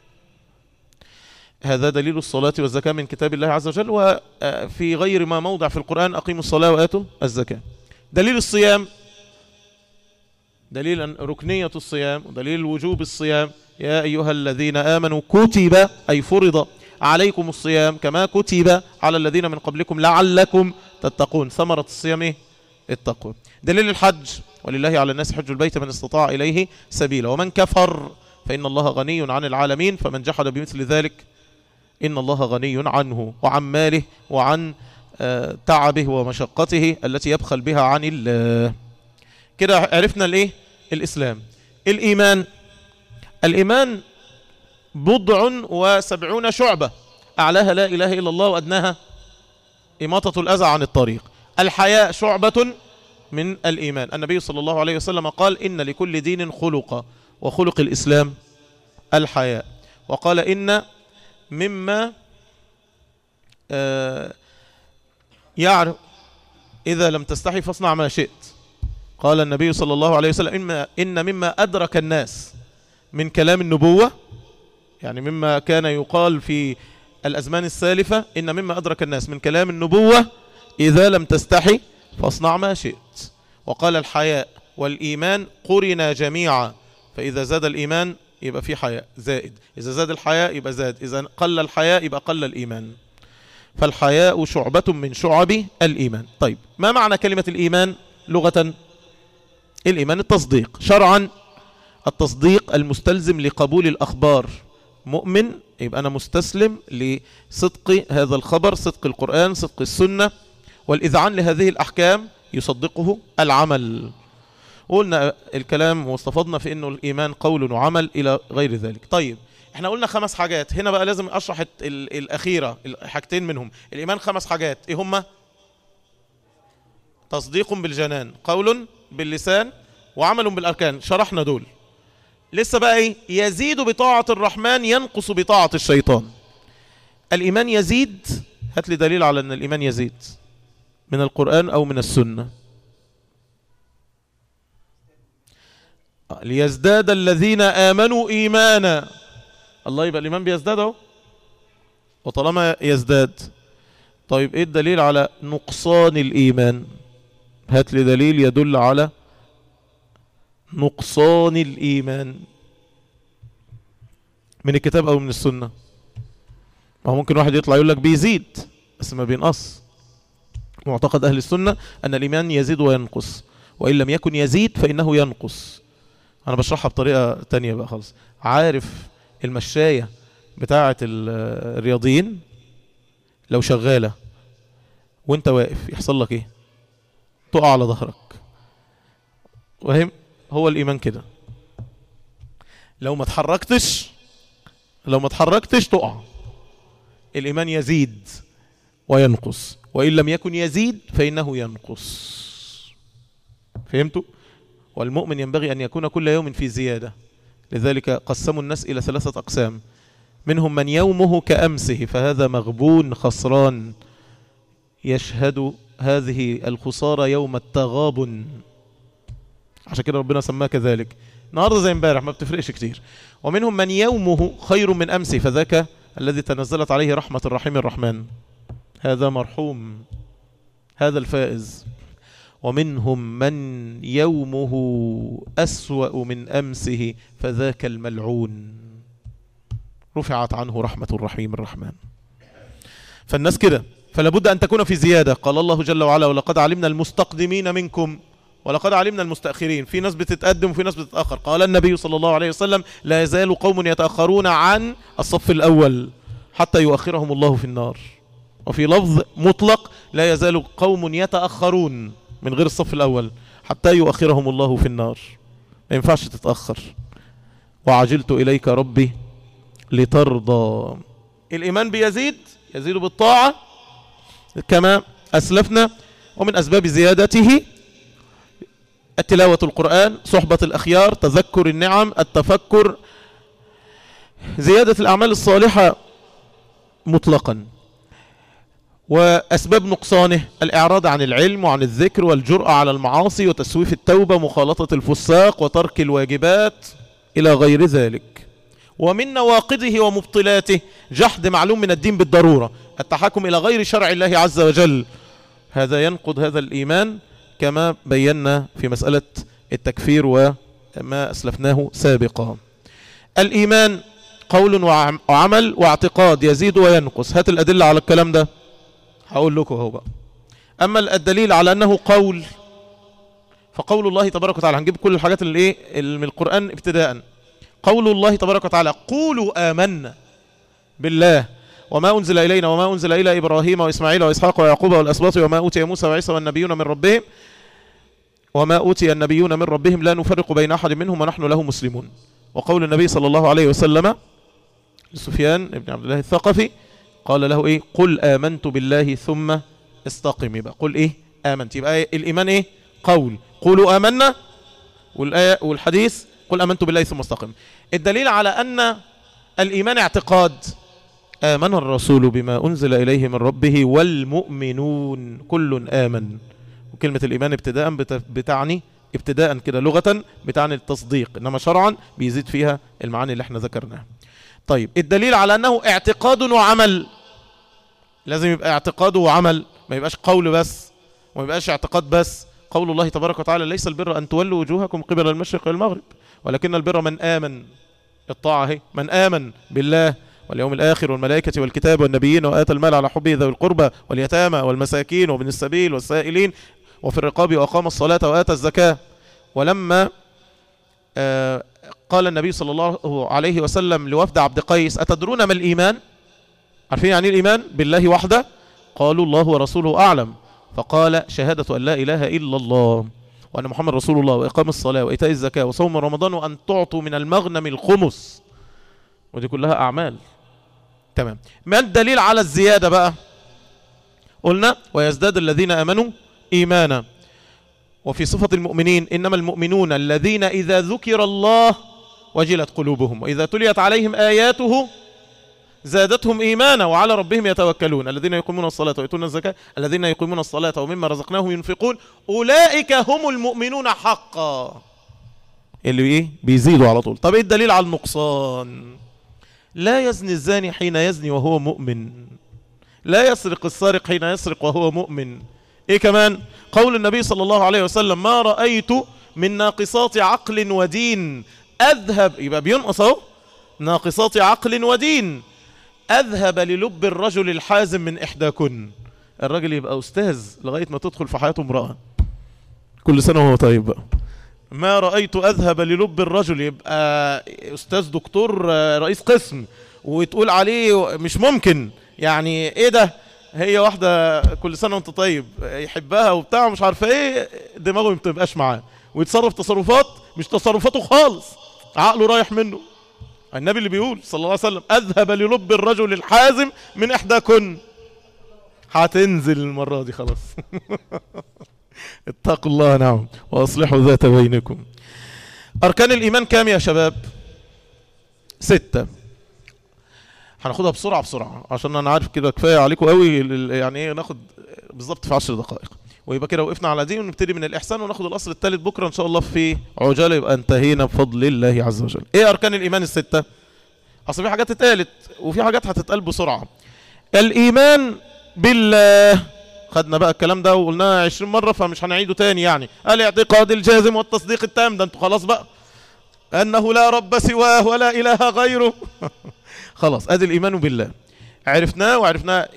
هذا دليل الصلاة والزكاة من كتاب الله عز وجل وفي غير ما موضع في القرآن أقيموا الصلاة وآتوا الزكاة دليل الصيام دليل ركنية الصيام ودليل وجوب الصيام يا أيها الذين آمنوا كتب أي فرض عليكم الصيام كما كتب على الذين من قبلكم لعلكم تتقون ثمرة الصيام إيه؟ التقوى دليل الحج ولله على الناس حج البيت من استطاع إليه سبيلا ومن كفر فإن الله غني عن العالمين فمن جحد بمثل ذلك إن الله غني عنه وعن ماله وعن آه، تعبه ومشقته التي يبخل بها عن الله كده عرفنا الايه الإسلام الإيمان الإيمان بضع وسبعون شعبة أعلاها لا إله إلا الله وأدناها إماطة الأذى عن الطريق الحياء شعبة من الإيمان النبي صلى الله عليه وسلم قال إن لكل دين خلق وخلق الإسلام الحياء وقال إن مما آه يعرف إذا لم تستحي فاصنع ما شئت قال النبي صلى الله عليه وسلم إن, إن مما أدرك الناس من كلام النبوة يعني مما كان يقال في الأزمان السالفة إن مما أدرك الناس من كلام النبوة إذا لم تستحي فاصنع ما شئت وقال الحياء والإيمان قرنا جميعا فإذا زاد الإيمان يبقى في حياء زائد إذا زاد الحياء يبقى زاد إذا قل الحياء يبقى قل الإيمان فالحياء شعبة من شعب الإيمان طيب ما معنى كلمة الإيمان لغة الإيمان التصديق شرعا التصديق المستلزم لقبول الأخبار مؤمن يبقى أنا مستسلم لصدق هذا الخبر صدق القرآن صدق السنة والإذعان لهذه الأحكام يصدقه العمل قلنا الكلام واستفضنا في أنه الإيمان قول وعمل إلى غير ذلك طيب احنا قلنا خمس حاجات هنا بقى لازم أشرح الأخيرة حاجتين منهم الإيمان خمس حاجات إيه هما تصديق بالجنان قول باللسان وعمل بالأركان شرحنا دول لسه بقى ايه يزيد بطاعة الرحمن ينقص بطاعة الشيطان الإيمان يزيد هات لي دليل على أن الإيمان يزيد من القرآن أو من السنة ليزداد الذين آمنوا إيمانا الله يبقى الإيمان بيزداد اهو وطالما يزداد طيب ايه الدليل على نقصان الإيمان هات لي دليل يدل على نقصان الإيمان من الكتاب أو من السنة ما هو ممكن واحد يطلع يقول لك بيزيد بس ما بينقص معتقد أهل السنة أن الإيمان يزيد وينقص وإن لم يكن يزيد فإنه ينقص أنا بشرحها بطريقة تانية بقى خالص عارف المشاية بتاعة الرياضيين لو شغالة وانت واقف يحصل لك ايه تقع على ظهرك وهم هو الإيمان كده لو ما تحركتش لو ما تحركتش تقع الإيمان يزيد وينقص وإن لم يكن يزيد فإنه ينقص فهمتوا؟ والمؤمن ينبغي أن يكون كل يوم في زيادة لذلك قسموا الناس إلى ثلاثة أقسام منهم من يومه كأمسه فهذا مغبون خسران يشهد هذه الخسارة يوم التغابن عشان كده ربنا سماه كذلك النهارده زي امبارح ما بتفرقش كتير ومنهم من يومه خير من امسه فذاك الذي تنزلت عليه رحمة الرحيم الرحمن هذا مرحوم هذا الفائز ومنهم من يومه أسوأ من أمسه فذاك الملعون رفعت عنه رحمة الرحيم الرحمن فالناس كده فلابد أن تكون في زيادة قال الله جل وعلا ولقد علمنا المستقدمين منكم ولقد علمنا المستأخرين في ناس بتتقدم وفي ناس بتتأخر قال النبي صلى الله عليه وسلم لا يزال قوم يتأخرون عن الصف الأول حتى يؤخرهم الله في النار وفي لفظ مطلق لا يزال قوم يتأخرون من غير الصف الأول حتى يؤخرهم الله في النار ما ينفعش تتأخر وعجلت إليك ربي لترضى الإيمان بيزيد يزيد بالطاعة كما أسلفنا ومن أسباب زيادته التلاوة القرآن صحبة الأخيار تذكر النعم التفكر زيادة الأعمال الصالحة مطلقا وأسباب نقصانه الإعراض عن العلم وعن الذكر والجرأة على المعاصي وتسويف التوبة مخالطة الفساق وترك الواجبات إلى غير ذلك ومن نواقضه ومبطلاته جحد معلوم من الدين بالضرورة التحكم إلى غير شرع الله عز وجل هذا ينقض هذا الإيمان كما بينا في مسألة التكفير وما أسلفناه سابقا الإيمان قول وعمل واعتقاد يزيد وينقص هات الأدلة على الكلام ده هقول لكم هو بقى أما الدليل على أنه قول فقول الله تبارك وتعالى هنجيب كل الحاجات اللي ايه من القرآن ابتداء قول الله تبارك وتعالى قولوا آمنا بالله وما أنزل إلينا وما أنزل إلى إبراهيم وإسماعيل وإسحاق ويعقوب والأسباط وما أوتي موسى وعيسى والنبيون من ربهم وما أوتي النبيون من ربهم لا نفرق بين أحد منهم ونحن له مسلمون وقول النبي صلى الله عليه وسلم لسفيان بن عبد الله الثقفي قال له إيه قل آمنت بالله ثم استقم يبقى قل إيه آمنت يبقى إيه الإيمان إيه قول قولوا آمنا والآية والحديث قل آمنت بالله ثم استقم الدليل على أن الإيمان اعتقاد آمن الرسول بما أنزل إليه من ربه والمؤمنون كل آمن وكلمة الإيمان ابتداء بتعني ابتداء كده لغة بتعني التصديق إنما شرعا بيزيد فيها المعاني اللي احنا ذكرناها طيب الدليل على أنه اعتقاد وعمل لازم يبقى اعتقاد وعمل ما يبقاش قول بس وما يبقاش اعتقاد بس قول الله تبارك وتعالى ليس البر أن تولوا وجوهكم قبل المشرق والمغرب ولكن البر من آمن الطاعة هي من آمن بالله واليوم الآخر والملائكة والكتاب والنبيين وآتى المال على حبه ذوي القربى واليتامى والمساكين وابن السبيل والسائلين وفي الرقاب وأقام الصلاة وآتى الزكاة ولما آه قال النبي صلى الله عليه وسلم لوفد عبد قيس أتدرون ما الإيمان عارفين يعني الإيمان بالله وحده قالوا الله ورسوله أعلم فقال شهادة أن لا إله إلا الله وأن محمد رسول الله وإقام الصلاة وإيتاء الزكاة وصوم رمضان وأن تعطوا من المغنم الخمس ودي كلها أعمال تمام ما الدليل على الزيادة بقى قلنا ويزداد الذين أمنوا إيمانا وفي صفة المؤمنين إنما المؤمنون الذين إذا ذكر الله وجلت قلوبهم وإذا تليت عليهم آياته زادتهم إيمانا وعلى ربهم يتوكلون الذين يقيمون الصلاة ويؤتون الزكاة الذين يقيمون الصلاة ومما رزقناهم ينفقون أولئك هم المؤمنون حقا اللي إيه بيزيدوا على طول طب إيه الدليل على النقصان لا يزني الزاني حين يزني وهو مؤمن لا يسرق السارق حين يسرق وهو مؤمن ايه كمان قول النبي صلى الله عليه وسلم ما رأيت من ناقصات عقل ودين اذهب يبقى بينقص اهو ناقصات عقل ودين اذهب للب الرجل الحازم من احداكن الراجل يبقى استاذ لغاية ما تدخل في حياته امرأة كل سنة وهو طيب بقى ما رأيت أذهب للب الرجل يبقى أستاذ دكتور رئيس قسم وتقول عليه مش ممكن يعني ايه ده هي واحدة كل سنة وانت طيب يحبها وبتاع مش عارفة ايه دماغه ما بتبقاش معاه ويتصرف تصرفات مش تصرفاته خالص عقله رايح منه النبي اللي بيقول صلى الله عليه وسلم أذهب للب الرجل الحازم من إحداكن هتنزل المرة دي خلاص اتقوا الله نعم وأصلحوا ذات بينكم أركان الإيمان كام يا شباب ستة هناخدها بسرعة بسرعة عشان أنا عارف كده كفاية عليكم قوي يعني ايه ناخد بالظبط في عشر دقائق ويبقى كده وقفنا على دي ونبتدي من الإحسان وناخد الأصل الثالث بكرة إن شاء الله في عجالة يبقى انتهينا بفضل الله عز وجل إيه أركان الإيمان الستة أصل في حاجات اتقالت وفي حاجات هتتقال بسرعة الإيمان بالله خدنا بقى الكلام ده وقلناه 20 مرة فمش هنعيده تاني يعني الاعتقاد الجازم والتصديق التام ده انتوا خلاص بقى أنه لا رب سواه ولا إله غيره خلاص ادي الإيمان بالله عرفناه وعرفناه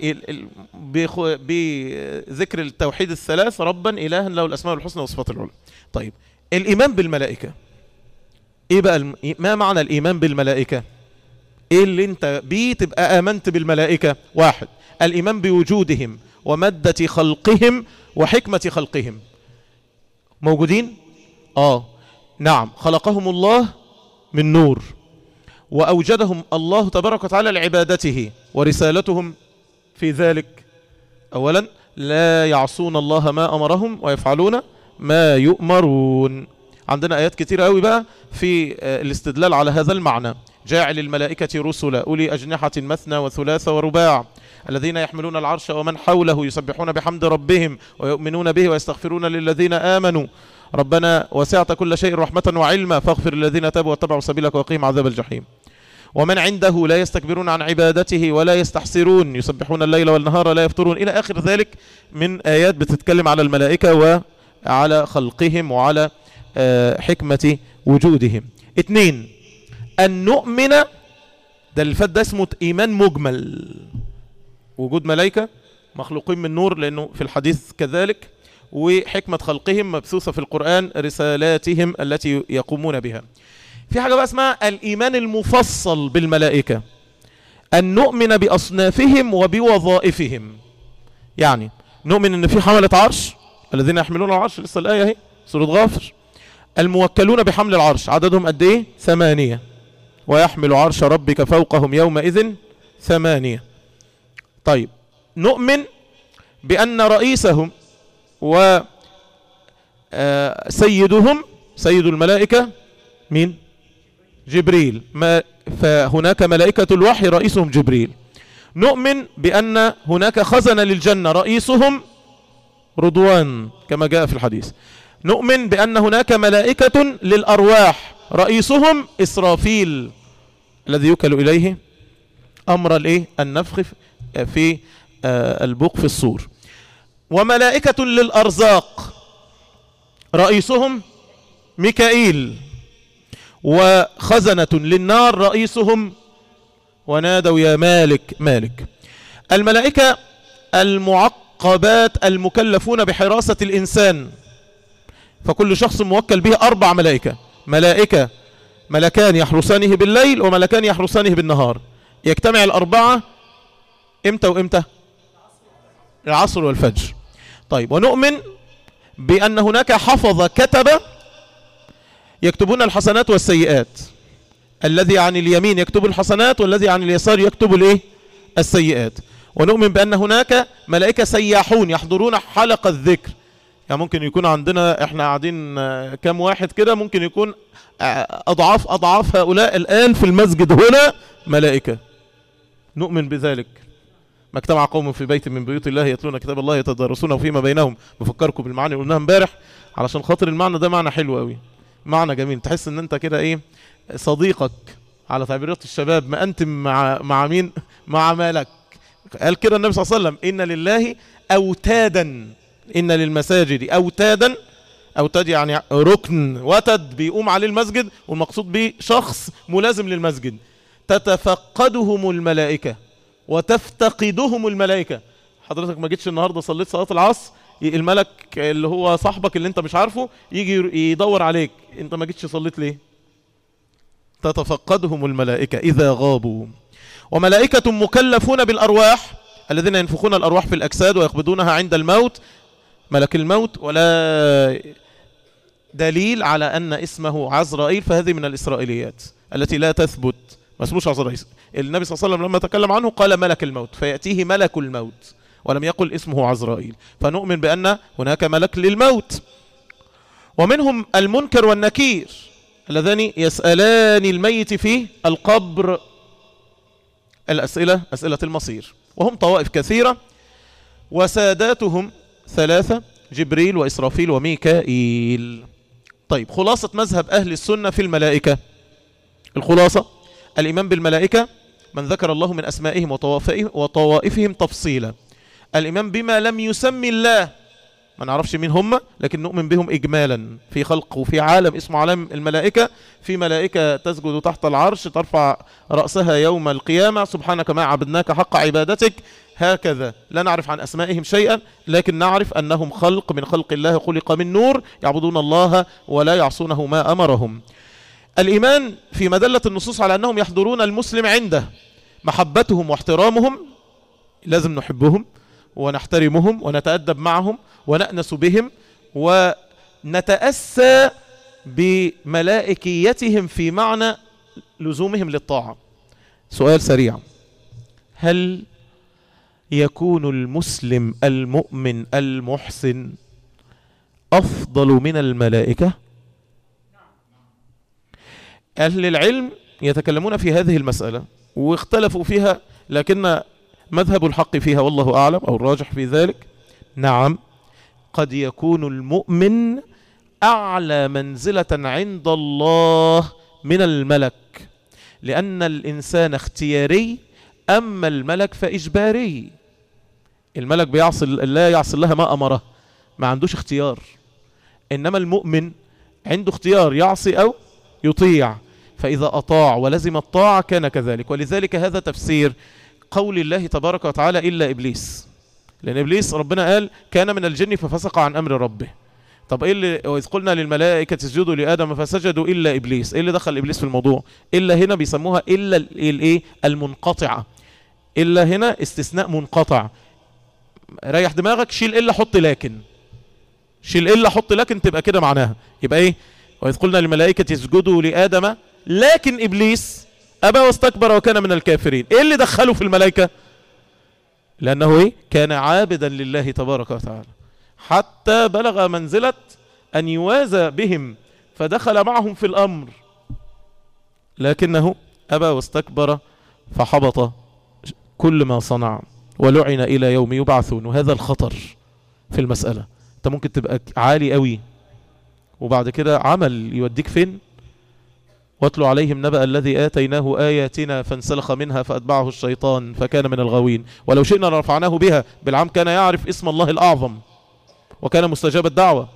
بذكر التوحيد الثلاث ربا إلها له الأسماء الحسنى والصفات العلى طيب الإيمان بالملائكة إيه بقى الم... ما معنى الإيمان بالملائكة إيه اللي أنت بيه تبقى آمنت بالملائكة واحد الإيمان بوجودهم ومدة خلقهم وحكمة خلقهم موجودين آه نعم خلقهم الله من نور وأوجدهم الله تبارك وتعالى لعبادته ورسالتهم في ذلك أولا لا يعصون الله ما أمرهم ويفعلون ما يؤمرون عندنا آيات كتير قوي بقى في الاستدلال على هذا المعنى جاعل الملائكة رسلا أولي أجنحة مثنى وثلاث ورباع الذين يحملون العرش ومن حوله يسبحون بحمد ربهم ويؤمنون به ويستغفرون للذين آمنوا ربنا وسعت كل شيء رحمة وعلما فاغفر للذين تابوا واتبعوا سبيلك وقيم عذاب الجحيم ومن عنده لا يستكبرون عن عبادته ولا يستحسرون يسبحون الليل والنهار لا يفترون إلى آخر ذلك من آيات بتتكلم على الملائكة وعلى خلقهم وعلى حكمة وجودهم اثنين أن نؤمن ده الفات ده اسمه إيمان مجمل وجود ملائكة مخلوقين من نور لأنه في الحديث كذلك وحكمة خلقهم مبثوثة في القرآن رسالاتهم التي يقومون بها في حاجة بقى اسمها الإيمان المفصل بالملائكة أن نؤمن بأصنافهم وبوظائفهم يعني نؤمن أن في حملة عرش الذين يحملون العرش لسه الآية اهي سورة غافر الموكلون بحمل العرش عددهم قد ايه ثمانية ويحمل عرش ربك فوقهم يومئذ ثمانية طيب نؤمن بأن رئيسهم وسيدهم سيد الملائكة مين جبريل ما فهناك ملائكة الوحي رئيسهم جبريل نؤمن بأن هناك خزن للجنة رئيسهم رضوان كما جاء في الحديث نؤمن بأن هناك ملائكة للأرواح رئيسهم إسرافيل الذي يوكل إليه أمر الإيه النفخ في البوق في الصور وملائكة للأرزاق رئيسهم ميكائيل وخزنة للنار رئيسهم ونادوا يا مالك مالك الملائكة المعقبات المكلفون بحراسة الإنسان فكل شخص موكل به أربع ملائكة ملائكة ملكان يحرسانه بالليل وملكان يحرسانه بالنهار يجتمع الأربعة امتى وامتى العصر والفجر طيب ونؤمن بأن هناك حفظ كتب يكتبون الحسنات والسيئات الذي عن اليمين يكتب الحسنات والذي عن اليسار يكتب الايه السيئات ونؤمن بأن هناك ملائكة سياحون يحضرون حلقة الذكر يعني ممكن يكون عندنا احنا قاعدين كام واحد كده ممكن يكون أضعاف أضعاف هؤلاء الآن في المسجد هنا ملائكة نؤمن بذلك ما اجتمع قوم في بيت من بيوت الله يتلون كتاب الله يتدارسونه فيما بينهم بفكركم بالمعاني اللي قلناها امبارح علشان خاطر المعنى ده معنى حلو قوي معنى جميل تحس ان انت كده ايه صديقك على تعبيرات الشباب ما انت مع مع مين مع مالك قال كده النبي صلى الله عليه وسلم ان لله اوتادا ان للمساجد اوتادا اوتاد يعني ركن وتد بيقوم عليه المسجد والمقصود به شخص ملازم للمسجد تتفقدهم الملائكه وتفتقدهم الملائكة حضرتك ما جيتش النهاردة صليت صلاة العصر الملك اللي هو صاحبك اللي انت مش عارفه يجي يدور عليك انت ما جيتش صليت ليه تتفقدهم الملائكة إذا غابوا وملائكة مكلفون بالأرواح الذين ينفخون الأرواح في الأجساد ويقبضونها عند الموت ملك الموت ولا دليل على أن اسمه عزرائيل فهذه من الإسرائيليات التي لا تثبت ما اسموش عزرائيل النبي صلى الله عليه وسلم لما تكلم عنه قال ملك الموت فيأتيه ملك الموت ولم يقل اسمه عزرائيل فنؤمن بأن هناك ملك للموت ومنهم المنكر والنكير اللذان يسألان الميت في القبر الأسئلة أسئلة المصير وهم طوائف كثيرة وساداتهم ثلاثة جبريل وإسرافيل وميكائيل طيب خلاصة مذهب أهل السنة في الملائكة الخلاصة الإيمان بالملائكة من ذكر الله من أسمائهم وطوائفهم تفصيلا الإيمان بما لم يسمي الله ما نعرفش مين هم لكن نؤمن بهم إجمالا في خلق وفي عالم اسمه عالم الملائكة في ملائكة تسجد تحت العرش ترفع رأسها يوم القيامة سبحانك ما عبدناك حق عبادتك هكذا لا نعرف عن أسمائهم شيئا لكن نعرف أنهم خلق من خلق الله خلق من نور يعبدون الله ولا يعصونه ما أمرهم الإيمان في مدلة النصوص على أنهم يحضرون المسلم عنده محبتهم واحترامهم لازم نحبهم ونحترمهم ونتأدب معهم ونأنس بهم ونتأسى بملائكيتهم في معنى لزومهم للطاعة سؤال سريع هل يكون المسلم المؤمن المحسن أفضل من الملائكة أهل العلم يتكلمون في هذه المسألة واختلفوا فيها لكن مذهب الحق فيها والله أعلم أو الراجح في ذلك نعم قد يكون المؤمن أعلى منزلة عند الله من الملك لأن الإنسان اختياري أما الملك فإجباري الملك بيعصي لا يعصي الله ما أمره ما عندوش اختيار إنما المؤمن عنده اختيار يعصي أو يطيع فإذا أطاع ولزم الطاعة كان كذلك ولذلك هذا تفسير قول الله تبارك وتعالى إلا إبليس لأن إبليس ربنا قال كان من الجن ففسق عن أمر ربه طب إيه اللي وإذ قلنا للملائكة اسجدوا لآدم فسجدوا إلا إبليس إيه اللي دخل إبليس في الموضوع إلا هنا بيسموها إلا الإيه المنقطعة إلا هنا استثناء منقطع ريح دماغك شيل إلا حط لكن شيل إلا حط لكن تبقى كده معناها يبقى إيه وإذ قلنا للملائكة اسجدوا لآدم لكن إبليس أبى واستكبر وكان من الكافرين إيه اللي دخله في الملائكة لأنه إيه كان عابدا لله تبارك وتعالى حتى بلغ منزلة أن يوازى بهم فدخل معهم في الأمر لكنه أبى واستكبر فحبط كل ما صنع ولعن إلى يوم يبعثون وهذا الخطر في المسألة أنت ممكن تبقى عالي قوي وبعد كده عمل يوديك فين واتلو عليهم نبأ الذي آتيناه آياتنا فانسلخ منها فأتبعه الشيطان فكان من الغاوين ولو شئنا لرفعناه بها بالعام كان يعرف اسم الله الأعظم وكان مستجاب الدعوة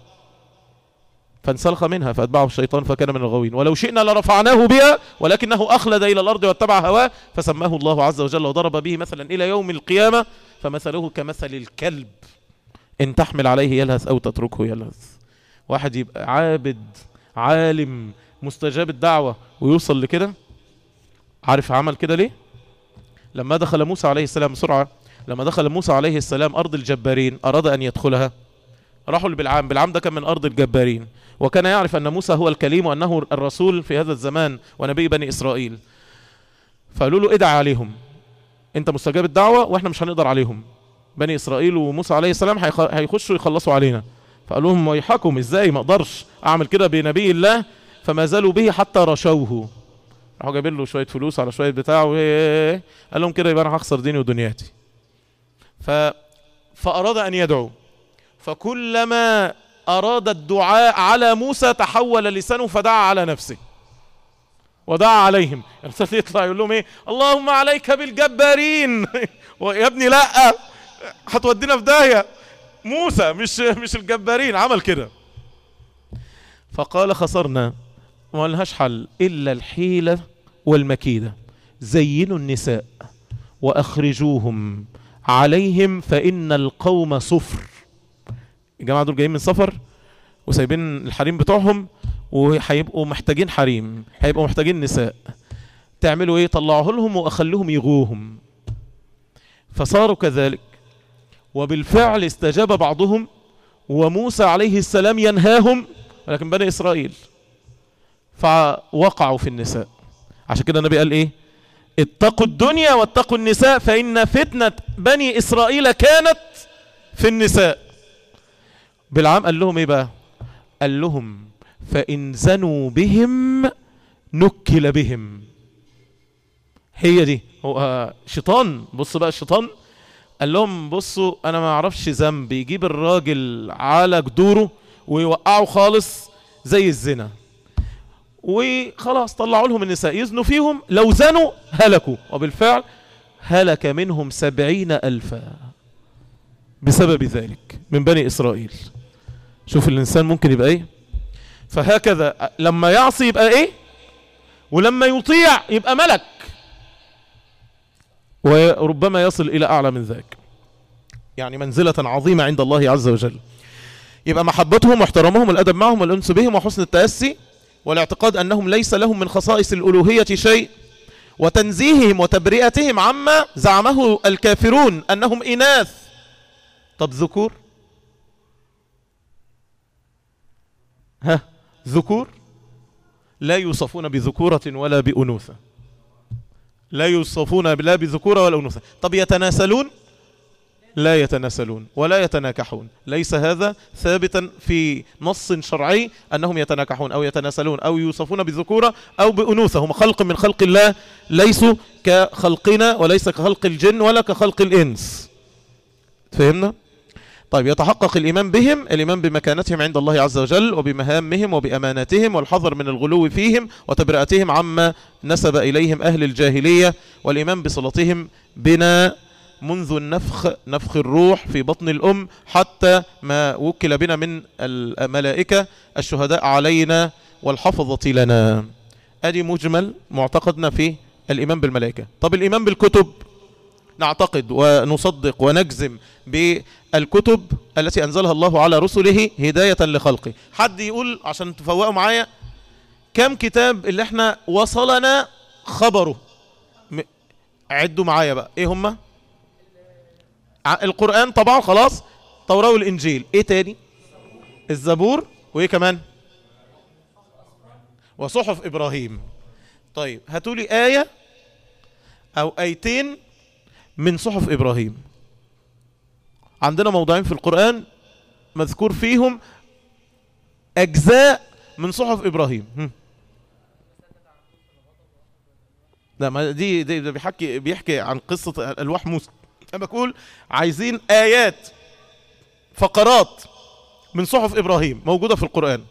فانسلخ منها فأتبعه الشيطان فكان من الغاوين ولو شئنا لرفعناه بها ولكنه أخلد إلى الأرض واتبع هواه فسماه الله عز وجل وضرب به مثلا إلى يوم القيامة فمثله كمثل الكلب إن تحمل عليه يلهث أو تتركه يلهث واحد يبقى عابد عالم مستجاب الدعوة ويوصل لكده عارف عمل كده ليه لما دخل موسى عليه السلام بسرعة لما دخل موسى عليه السلام أرض الجبارين أراد أن يدخلها راحوا لبلعام بلعام ده كان من أرض الجبارين وكان يعرف أن موسى هو الكليم وأنه الرسول في هذا الزمان ونبي بني إسرائيل فقالوا له ادعى عليهم انت مستجاب الدعوة واحنا مش هنقدر عليهم بني إسرائيل وموسى عليه السلام هيخشوا يخلصوا علينا فقالوا لهم ويحكم ازاي ما اقدرش اعمل كده بنبي الله فما زالوا به حتى رشوه راحوا جايبين له شويه فلوس على شويه بتاع قال لهم كده يبقى انا هخسر ديني ودنياتي ف فاراد ان يدعو فكلما اراد الدعاء على موسى تحول لسانه فدعا على نفسه ودعا عليهم الرسول يطلع يقول لهم ايه اللهم عليك بالجبارين يا ابني لا هتودينا في داهيه موسى مش مش الجبارين عمل كده فقال خسرنا ما لهاش حل إلا الحيلة والمكيدة زينوا النساء وأخرجوهم عليهم فإن القوم صفر الجماعة دول جايين من سفر وسايبين الحريم بتوعهم وهيبقوا محتاجين حريم هيبقوا محتاجين نساء تعملوا ايه طلعوه لهم واخلوهم يغوهم فصاروا كذلك وبالفعل استجاب بعضهم وموسى عليه السلام ينهاهم ولكن بني إسرائيل فوقعوا في النساء عشان كده النبي قال ايه اتقوا الدنيا واتقوا النساء فإن فتنة بني إسرائيل كانت في النساء بالعام قال لهم ايه بقى قال لهم فإن زنوا بهم نكل بهم هي دي هو شيطان بص بقى الشيطان قال لهم بصوا انا ما اعرفش ذنب يجيب الراجل على جدوره ويوقعه خالص زي الزنا وخلاص طلعوا لهم النساء يزنوا فيهم لو زنوا هلكوا وبالفعل هلك منهم سبعين ألفا بسبب ذلك من بني إسرائيل شوف الإنسان ممكن يبقى إيه فهكذا لما يعصي يبقى إيه ولما يطيع يبقى ملك وربما يصل إلى أعلى من ذلك يعني منزلة عظيمة عند الله عز وجل يبقى محبتهم واحترامهم والأدب معهم والأنس بهم وحسن التأسي والاعتقاد أنهم ليس لهم من خصائص الألوهية شيء وتنزيههم وتبرئتهم عما زعمه الكافرون أنهم إناث طب ذكور ها ذكور لا يوصفون بذكورة ولا بأنوثة لا يوصفون لا بذكورة ولا أنوثة طب يتناسلون لا يتناسلون ولا يتناكحون ليس هذا ثابتا في نص شرعي أنهم يتناكحون أو يتناسلون أو يوصفون بالذكورة أو بأنوثة هم خلق من خلق الله ليسوا كخلقنا وليس كخلق الجن ولا كخلق الإنس فهمنا؟ طيب يتحقق الإيمان بهم الإيمان بمكانتهم عند الله عز وجل وبمهامهم وبأماناتهم والحذر من الغلو فيهم وتبرئتهم عما نسب إليهم أهل الجاهلية والإيمان بصلتهم بنا منذ النفخ نفخ الروح في بطن الأم حتى ما وكل بنا من الملائكة الشهداء علينا والحفظة لنا أدي مجمل معتقدنا في الإيمان بالملائكة طب الإيمان بالكتب نعتقد ونصدق ونجزم بالكتب التي أنزلها الله على رسله هداية لخلقه حد يقول عشان تفوقوا معايا كم كتاب اللي احنا وصلنا خبره م- عدوا معايا بقى ايه هما ع- القرآن طبعا خلاص توراة والإنجيل ايه تاني الزبور وايه كمان وصحف إبراهيم طيب هاتولي آية أو آيتين من صحف إبراهيم عندنا موضعين في القرآن مذكور فيهم أجزاء من صحف إبراهيم هم. لا ما دي, دي, دي بيحكي بيحكي عن قصة ألواح موسى أنا بقول عايزين آيات فقرات من صحف إبراهيم موجودة في القرآن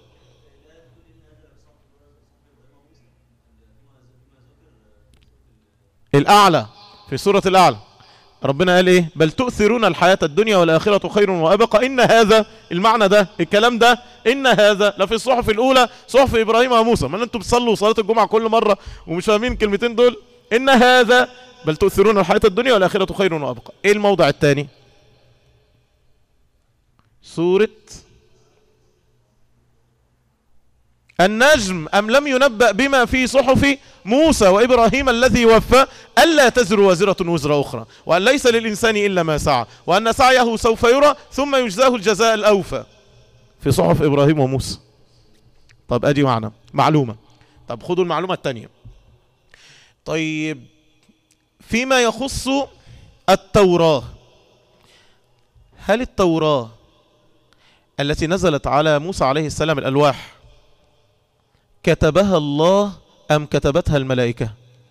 الأعلى في سورة الأعلى ربنا قال ايه بل تؤثرون الحياة الدنيا والآخرة خير وأبقى إن هذا المعنى ده الكلام ده إن هذا لفي الصحف الأولى صحف إبراهيم وموسى ما أنتم بتصلوا صلاة الجمعة كل مرة ومش فاهمين الكلمتين دول إن هذا بل تؤثرون الحياة الدنيا والآخرة خير وأبقى إيه الموضع الثاني سورة النجم أم لم ينبأ بما في صحف موسى وإبراهيم الذي وفى ألا تزر وزرة وزر أخرى وأن ليس للإنسان إلا ما سعى وأن سعيه سوف يرى ثم يجزاه الجزاء الأوفى في صحف إبراهيم وموسى طب أدي معنا معلومة طب خدوا المعلومة الثانية طيب فيما يخص التوراة هل التوراة التي نزلت على موسى عليه السلام الألواح كتبها الله أم كتبتها الملائكة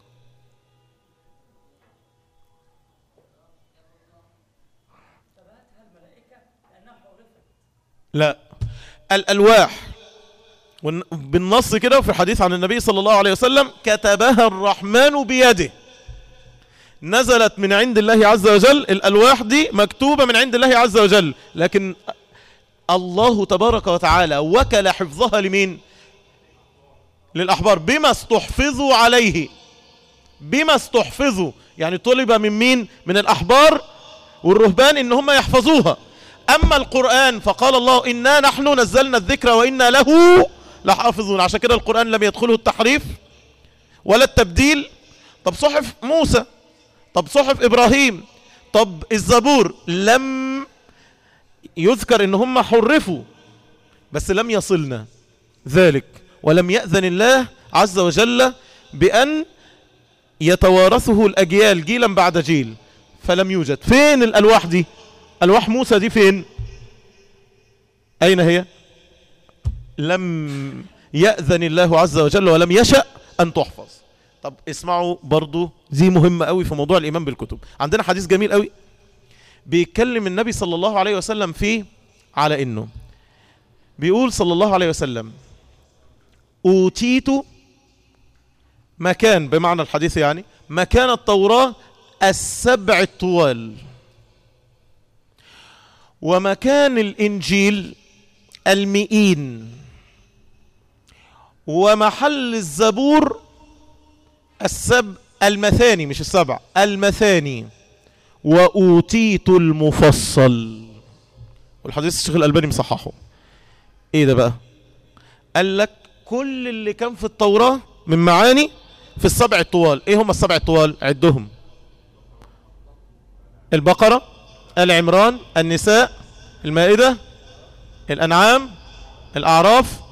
لا الألواح ون- بالنص كده وفي الحديث عن النبي صلى الله عليه وسلم كتبها الرحمن بيده نزلت من عند الله عز وجل الألواح دي مكتوبة من عند الله عز وجل لكن الله تبارك وتعالى وكل حفظها لمين للأحبار بما استحفظوا عليه بما استحفظوا يعني طلب من مين من الأحبار والرهبان إن هم يحفظوها أما القرآن فقال الله إنا نحن نزلنا الذكر وإنا له لحافظون عشان كده القرآن لم يدخله التحريف ولا التبديل طب صحف موسى طب صحف إبراهيم طب الزبور لم يذكر إن هم حرفوا بس لم يصلنا ذلك ولم يأذن الله عز وجل بأن يتوارثه الأجيال جيلا بعد جيل فلم يوجد فين الألواح دي ألواح موسى دي فين أين هي لم يأذن الله عز وجل ولم يشأ أن تحفظ طب اسمعوا برضو دي مهمة قوي في موضوع الإيمان بالكتب عندنا حديث جميل قوي بيتكلم النبي صلى الله عليه وسلم فيه على إنه بيقول صلى الله عليه وسلم أوتيت مكان بمعنى الحديث يعني مكان التوراة السبع الطوال ومكان الإنجيل المئين ومحل الزبور السب المثاني مش السبع المثاني وأوتيت المفصل والحديث الشيخ الألباني مصححه ايه ده بقى قال لك كل اللي كان في التوراة من معاني في السبع الطوال ايه هم السبع الطوال عدهم البقرة العمران النساء المائدة الأنعام الأعراف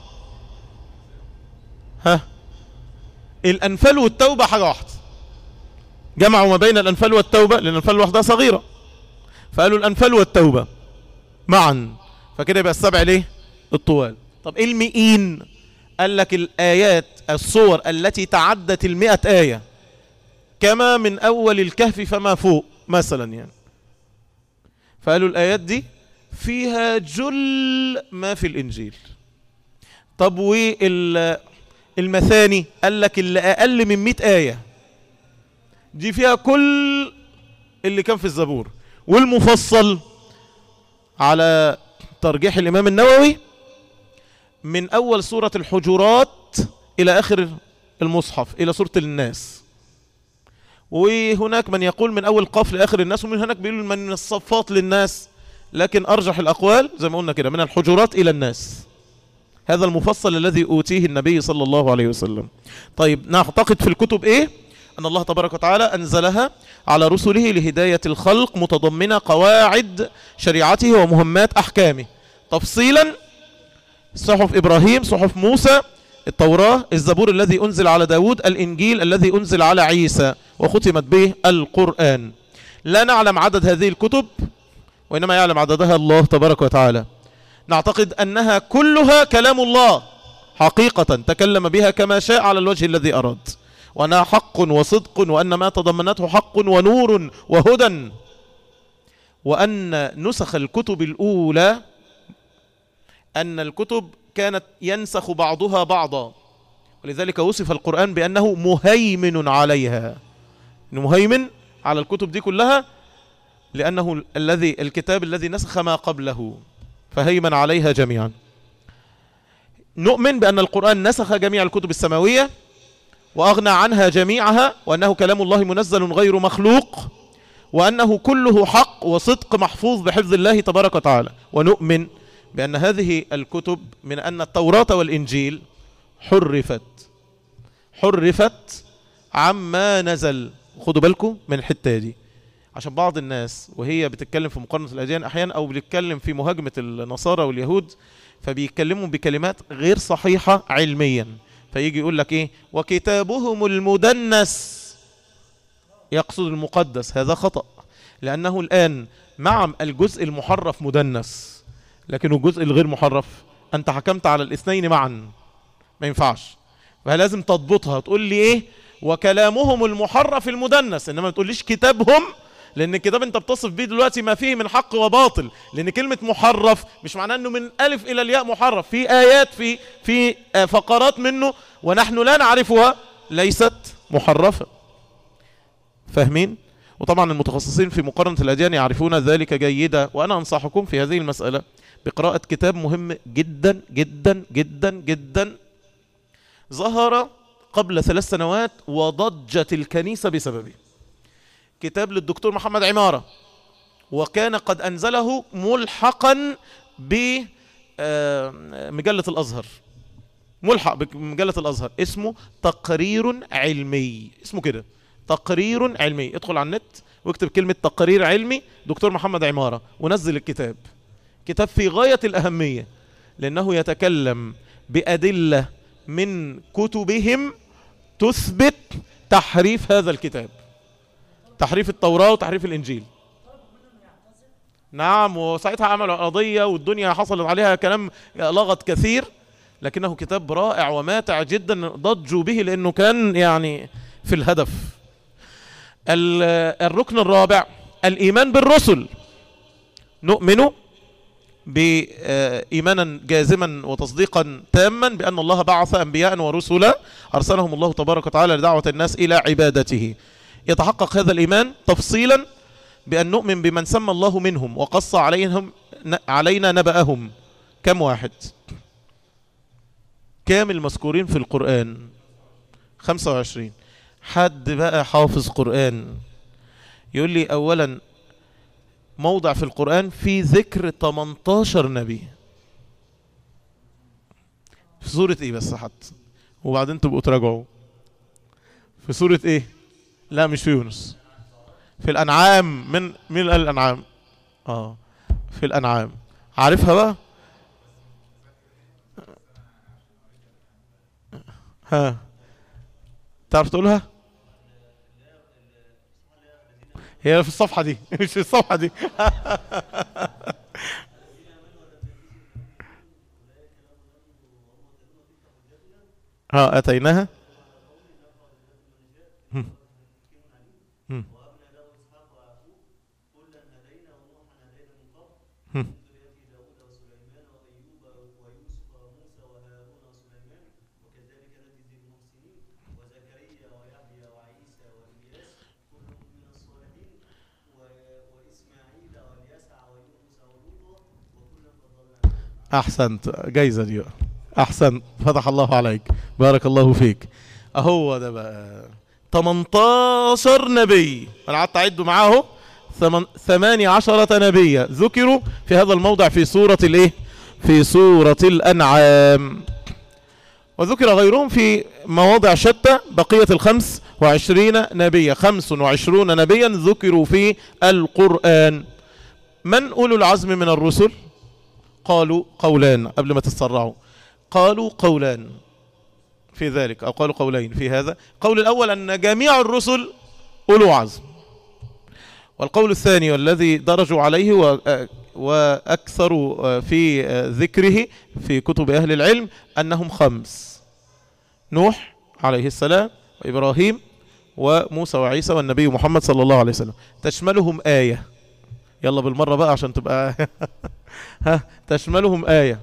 ها الأنفال والتوبة حاجة واحدة جمعوا ما بين الأنفال والتوبة لأن الأنفال لوحدها صغيرة فقالوا الأنفال والتوبة معا فكده يبقى السبع ليه الطوال طب ايه المئين قال لك الآيات الصور التي تعدت المئة آية كما من أول الكهف فما فوق مثلا يعني فقالوا الآيات دي فيها جل ما في الإنجيل طب والمثاني قال لك اللي أقل من مئة آية دي فيها كل اللي كان في الزبور والمفصل على ترجيح الإمام النووي من أول سورة الحجرات إلى آخر المصحف إلى سورة الناس وهناك من يقول من أول قاف لآخر الناس ومن هناك بيقول من الصفات للناس لكن أرجح الأقوال زي ما قلنا كده من الحجرات إلى الناس هذا المفصل الذي أوتيه النبي صلى الله عليه وسلم طيب نعتقد في الكتب إيه أن الله تبارك وتعالى أنزلها على رسله لهداية الخلق متضمنة قواعد شريعته ومهمات أحكامه تفصيلا صحف إبراهيم صحف موسى التوراة الزبور الذي أنزل على داود الإنجيل الذي أنزل على عيسى وختمت به القرآن لا نعلم عدد هذه الكتب وإنما يعلم عددها الله تبارك وتعالى نعتقد أنها كلها كلام الله حقيقة تكلم بها كما شاء على الوجه الذي أراد وأنها حق وصدق وأن ما تضمنته حق ونور وهدى وأن نسخ الكتب الأولى أن الكتب كانت ينسخ بعضها بعضا ولذلك وصف القرآن بأنه مهيمن عليها إنه مهيمن على الكتب دي كلها لأنه الذي الكتاب الذي نسخ ما قبله فهيمن عليها جميعا نؤمن بأن القرآن نسخ جميع الكتب السماوية وأغنى عنها جميعها وأنه كلام الله منزل غير مخلوق وأنه كله حق وصدق محفوظ بحفظ الله تبارك وتعالى ونؤمن بأن هذه الكتب من أن التوراة والإنجيل حرفت حرفت عما نزل خدوا بالكم من الحتة دي عشان بعض الناس وهي بتتكلم في مقارنة الأديان أحيانا أو بتتكلم في مهاجمة النصارى واليهود فبيتكلموا بكلمات غير صحيحة علميا فيجي يقول لك إيه وكتابهم المدنس يقصد المقدس هذا خطأ لأنه الآن مع الجزء المحرف مدنس لكن الجزء الغير محرف أنت حكمت على الاثنين معا ما ينفعش فلازم تضبطها تقول لي إيه وكلامهم المحرف المدنس إنما ما تقوليش كتابهم لأن الكتاب أنت بتصف بيه دلوقتي ما فيه من حق وباطل لأن كلمة محرف مش معناه أنه من ألف إلى الياء محرف في آيات في في فقرات منه ونحن لا نعرفها ليست محرفة فاهمين؟ وطبعا المتخصصين في مقارنة الأديان يعرفون ذلك جيدا وأنا أنصحكم في هذه المسألة بقراءة كتاب مهم جدا جدا جدا جدا ظهر قبل ثلاث سنوات وضجت الكنيسة بسببه كتاب للدكتور محمد عمارة وكان قد أنزله ملحقا بمجلة الأزهر ملحق بمجلة الأزهر اسمه تقرير علمي اسمه كده تقرير علمي ادخل على النت واكتب كلمة تقرير علمي دكتور محمد عمارة ونزل الكتاب كتاب في غاية الأهمية لأنه يتكلم بأدلة من كتبهم تثبت تحريف هذا الكتاب تحريف التوراة وتحريف الإنجيل نعم وساعتها عملوا قضية والدنيا حصلت عليها كلام لغط كثير لكنه كتاب رائع وماتع جدا ضجوا به لأنه كان يعني في الهدف الركن الرابع الإيمان بالرسل نؤمن بإيمانا جازما وتصديقا تاما بأن الله بعث أنبياء ورسلا أرسلهم الله تبارك وتعالى لدعوة الناس إلى عبادته يتحقق هذا الإيمان تفصيلا بأن نؤمن بمن سمى الله منهم وقص عليهم علينا نبأهم كم واحد كام المذكورين في القرآن 25 حد بقى حافظ قرآن يقول لي أولا موضع في القرآن في ذكر 18 نبي في سورة ايه بس حتى وبعدين تبقوا تراجعوا في سورة ايه لا مش في يونس في الأنعام من مين قال الأنعام اه في الأنعام عارفها بقى ها تعرف تقولها هي في الصفحة دي مش في الصفحة دي ها أتيناها هم. هم. هم. احسنت جايزه دي بقى احسنت فتح الله عليك بارك الله فيك اهو ده بقى 18 نبي انا قعدت اعد معاه اهو ثمن- ثمانية عشرة نبيا ذكروا في هذا الموضع في سورة الايه في سورة الانعام وذكر غيرهم في مواضع شتى بقية الخمس وعشرين نبيا خمس وعشرون نبيا ذكروا في القرآن من أولو العزم من الرسل قالوا قولان قبل ما تتسرعوا قالوا قولان في ذلك أو قالوا قولين في هذا قول الأول أن جميع الرسل أولو عزم والقول الثاني والذي درجوا عليه و- وأكثروا في ذكره في كتب أهل العلم أنهم خمس نوح عليه السلام وإبراهيم وموسى وعيسى والنبي محمد صلى الله عليه وسلم تشملهم آية يلا بالمرة بقى عشان تبقى ها تشملهم آية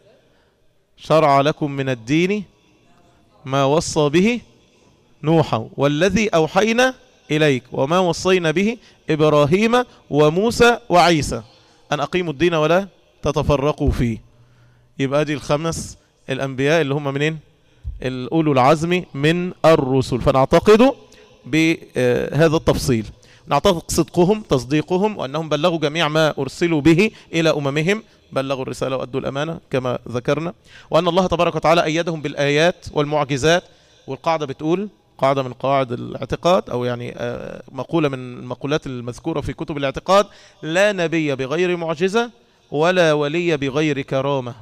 شرع لكم من الدين ما وصى به نوحا والذي أوحينا إليك وما وصينا به إبراهيم وموسى وعيسى أن أقيموا الدين ولا تتفرقوا فيه يبقى دي الخمس الأنبياء اللي هم منين الأولو العزم من الرسل فنعتقد بهذا التفصيل نعتقد صدقهم تصديقهم وأنهم بلغوا جميع ما أرسلوا به إلى أممهم بلغوا الرسالة وأدوا الأمانة كما ذكرنا وأن الله تبارك وتعالى أيدهم بالآيات والمعجزات والقاعدة بتقول قاعدة من قواعد الاعتقاد أو يعني آه، مقولة من المقولات المذكورة في كتب الاعتقاد لا نبي بغير معجزة ولا ولي بغير كرامة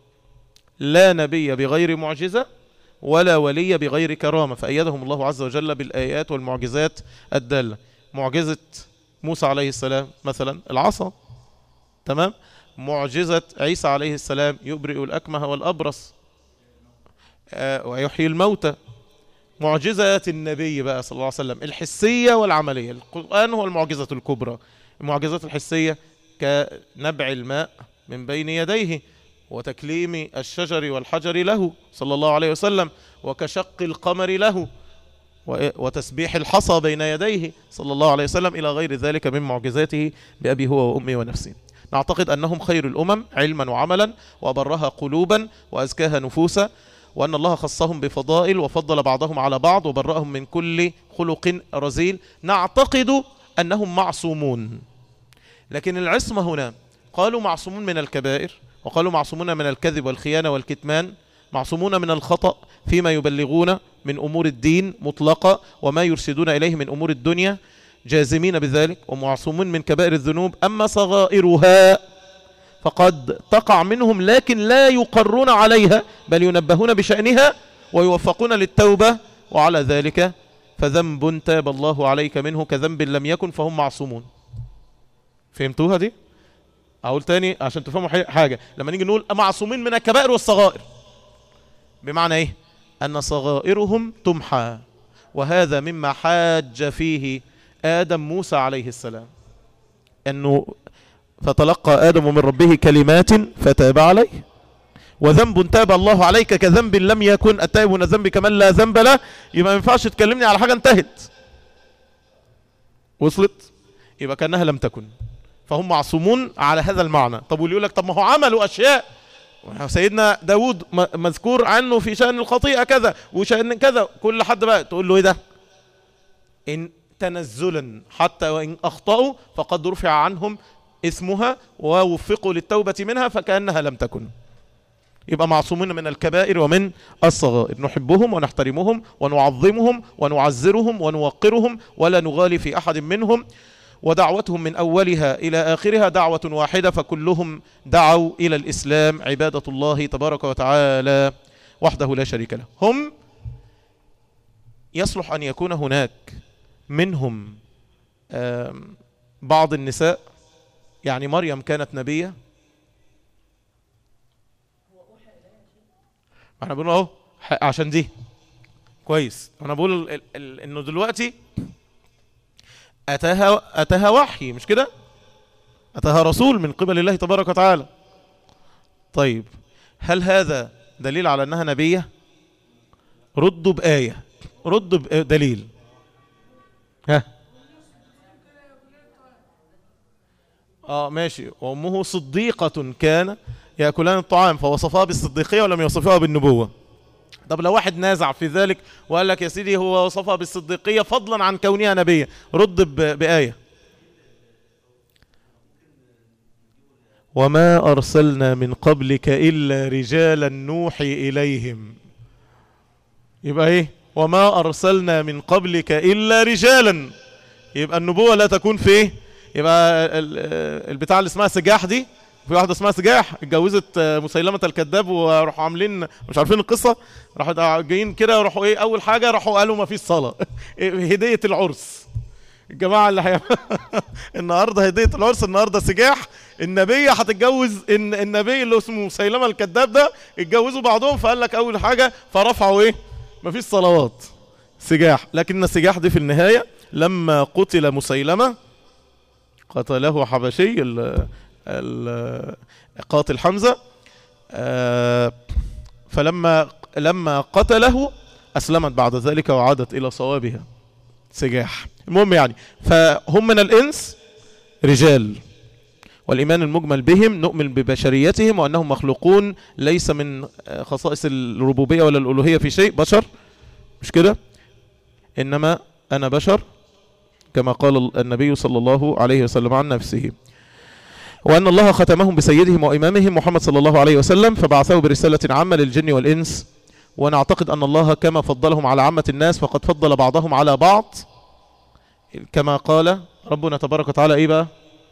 لا نبي بغير معجزة ولا ولي بغير كرامة فأيدهم الله عز وجل بالآيات والمعجزات الدالة معجزة موسى عليه السلام مثلا العصا تمام معجزة عيسى عليه السلام يبرئ الأكمه والأبرص آه، ويحيي الموتى معجزات النبي بقى صلى الله عليه وسلم الحسية والعملية القرآن هو المعجزة الكبرى المعجزات الحسية كنبع الماء من بين يديه وتكليم الشجر والحجر له صلى الله عليه وسلم وكشق القمر له و- وتسبيح الحصى بين يديه صلى الله عليه وسلم إلى غير ذلك من معجزاته بأبي هو وأمي ونفسي نعتقد أنهم خير الأمم علما وعملا وأبرها قلوبا وأزكاها نفوسا وأن الله خصهم بفضائل وفضل بعضهم على بعض وبرأهم من كل خلق رزيل نعتقد أنهم معصومون لكن العصمة هنا قالوا معصومون من الكبائر وقالوا معصومون من الكذب والخيانة والكتمان معصومون من الخطأ فيما يبلغون من أمور الدين مطلقة وما يرشدون إليه من أمور الدنيا جازمين بذلك ومعصومون من كبائر الذنوب أما صغائرها فقد تقع منهم لكن لا يقرون عليها بل ينبهون بشأنها ويوفقون للتوبة وعلى ذلك فذنب تاب الله عليك منه كذنب لم يكن فهم معصومون فهمتوها دي اقول تاني عشان تفهموا حي- حاجة لما نيجي نقول معصومين من الكبائر والصغائر بمعنى ايه ان صغائرهم تمحى وهذا مما حاج فيه ادم موسى عليه السلام انه فتلقى ادم من ربه كلمات فتاب عليه وذنب تاب الله عليك كذنب لم يكن التائب من الذنب كمن لا ذنب له يبقى ما ينفعش تكلمني على حاجه انتهت وصلت يبقى كانها لم تكن فهم معصومون على هذا المعنى طب واللي يقول لك طب ما هو عملوا اشياء سيدنا داود م- مذكور عنه في شأن الخطيئة كذا وشأن كذا كل حد بقى تقول له ايه ده إن تنزلا حتى وإن أخطأوا فقد رفع عنهم اسمها ووفقوا للتوبة منها فكأنها لم تكن يبقى معصومين من الكبائر ومن الصغائر نحبهم ونحترمهم ونعظمهم ونعزرهم ونوقرهم ولا نغالي في أحد منهم ودعوتهم من أولها إلى آخرها دعوة واحدة فكلهم دعوا إلى الإسلام عبادة الله تبارك وتعالى وحده لا شريك له هم يصلح أن يكون هناك منهم آم، بعض النساء يعني مريم كانت نبية ما احنا بنقول اهو ح- عشان دي كويس انا بقول ال- ال- ال- انه دلوقتي اتاها اتاها وحي مش كده اتاها رسول من قبل الله تبارك وتعالى طيب هل هذا دليل على انها نبيه ردوا بايه ردوا بدليل ها اه ماشي وامه صديقة كان ياكلان الطعام فوصفها بالصديقية ولم يوصفها بالنبوة طب لو واحد نازع في ذلك وقال لك يا سيدي هو وصفها بالصديقية فضلا عن كونها نبية رد ب- بآية وما أرسلنا من قبلك إلا رجالا نوحي إليهم يبقى إيه وما أرسلنا من قبلك إلا رجالا يبقى النبوة لا تكون في إيه يبقى ال- ال- البتاع اللي اسمها سجاح دي في واحدة اسمها سجاح اتجوزت مسيلمة الكذاب وراحوا عاملين مش عارفين القصة راحوا جايين كده راحوا ايه اول حاجة راحوا قالوا ما فيش صلاة هدية العرس الجماعة اللي هي النهارده هدية العرس النهارده سجاح النبي هتتجوز ان النبي اللي اسمه مسيلمة الكذاب ده اتجوزوا بعضهم فقال لك اول حاجة فرفعوا ايه مفيش صلوات سجاح لكن السجاح دي في النهاية لما قتل مسيلمة قتله حبشي ال- ال- قاتل حمزة آه، فلما لما قتله أسلمت بعد ذلك وعادت إلى صوابها سجاح المهم يعني فهم من الإنس رجال والإيمان المجمل بهم نؤمن ببشريتهم وأنهم مخلوقون ليس من آه، خصائص الربوبية ولا الألوهية في شيء بشر مش كده إنما أنا بشر كما قال النبي صلى الله عليه وسلم عن نفسه وأن الله ختمهم بسيدهم وإمامهم محمد صلى الله عليه وسلم فبعثه برسالة عامة للجن والإنس ونعتقد أن الله كما فضلهم على عامة الناس فقد فضل بعضهم على بعض كما قال ربنا تبارك وتعالى إيه بقى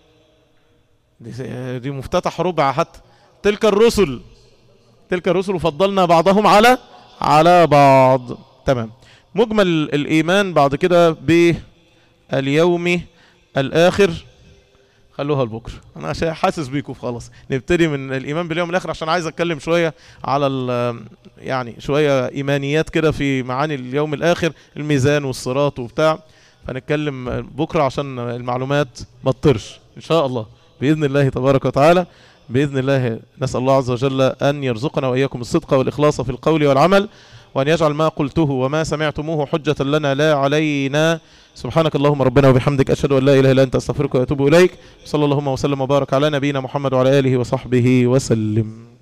دي, دي مفتتح ربع حتى تلك الرسل تلك الرسل فضلنا بعضهم على على بعض تمام مجمل الإيمان بعد كده باليوم الآخر خلوها لبكره انا عشان حاسس بيكم خلاص نبتدي من الايمان باليوم الاخر عشان عايز اتكلم شويه على ال- يعني شويه ايمانيات كده في معاني اليوم الاخر الميزان والصراط وبتاع فنتكلم بكره عشان المعلومات ما تطرش ان شاء الله باذن الله تبارك وتعالى باذن الله نسال الله عز وجل ان يرزقنا واياكم الصدق والاخلاص في القول والعمل وان يجعل ما قلته وما سمعتموه حجه لنا لا علينا سبحانك اللهم ربنا وبحمدك اشهد ان لا اله الا انت استغفرك واتوب اليك صلى اللهم وسلم وبارك على نبينا محمد وعلى اله وصحبه وسلم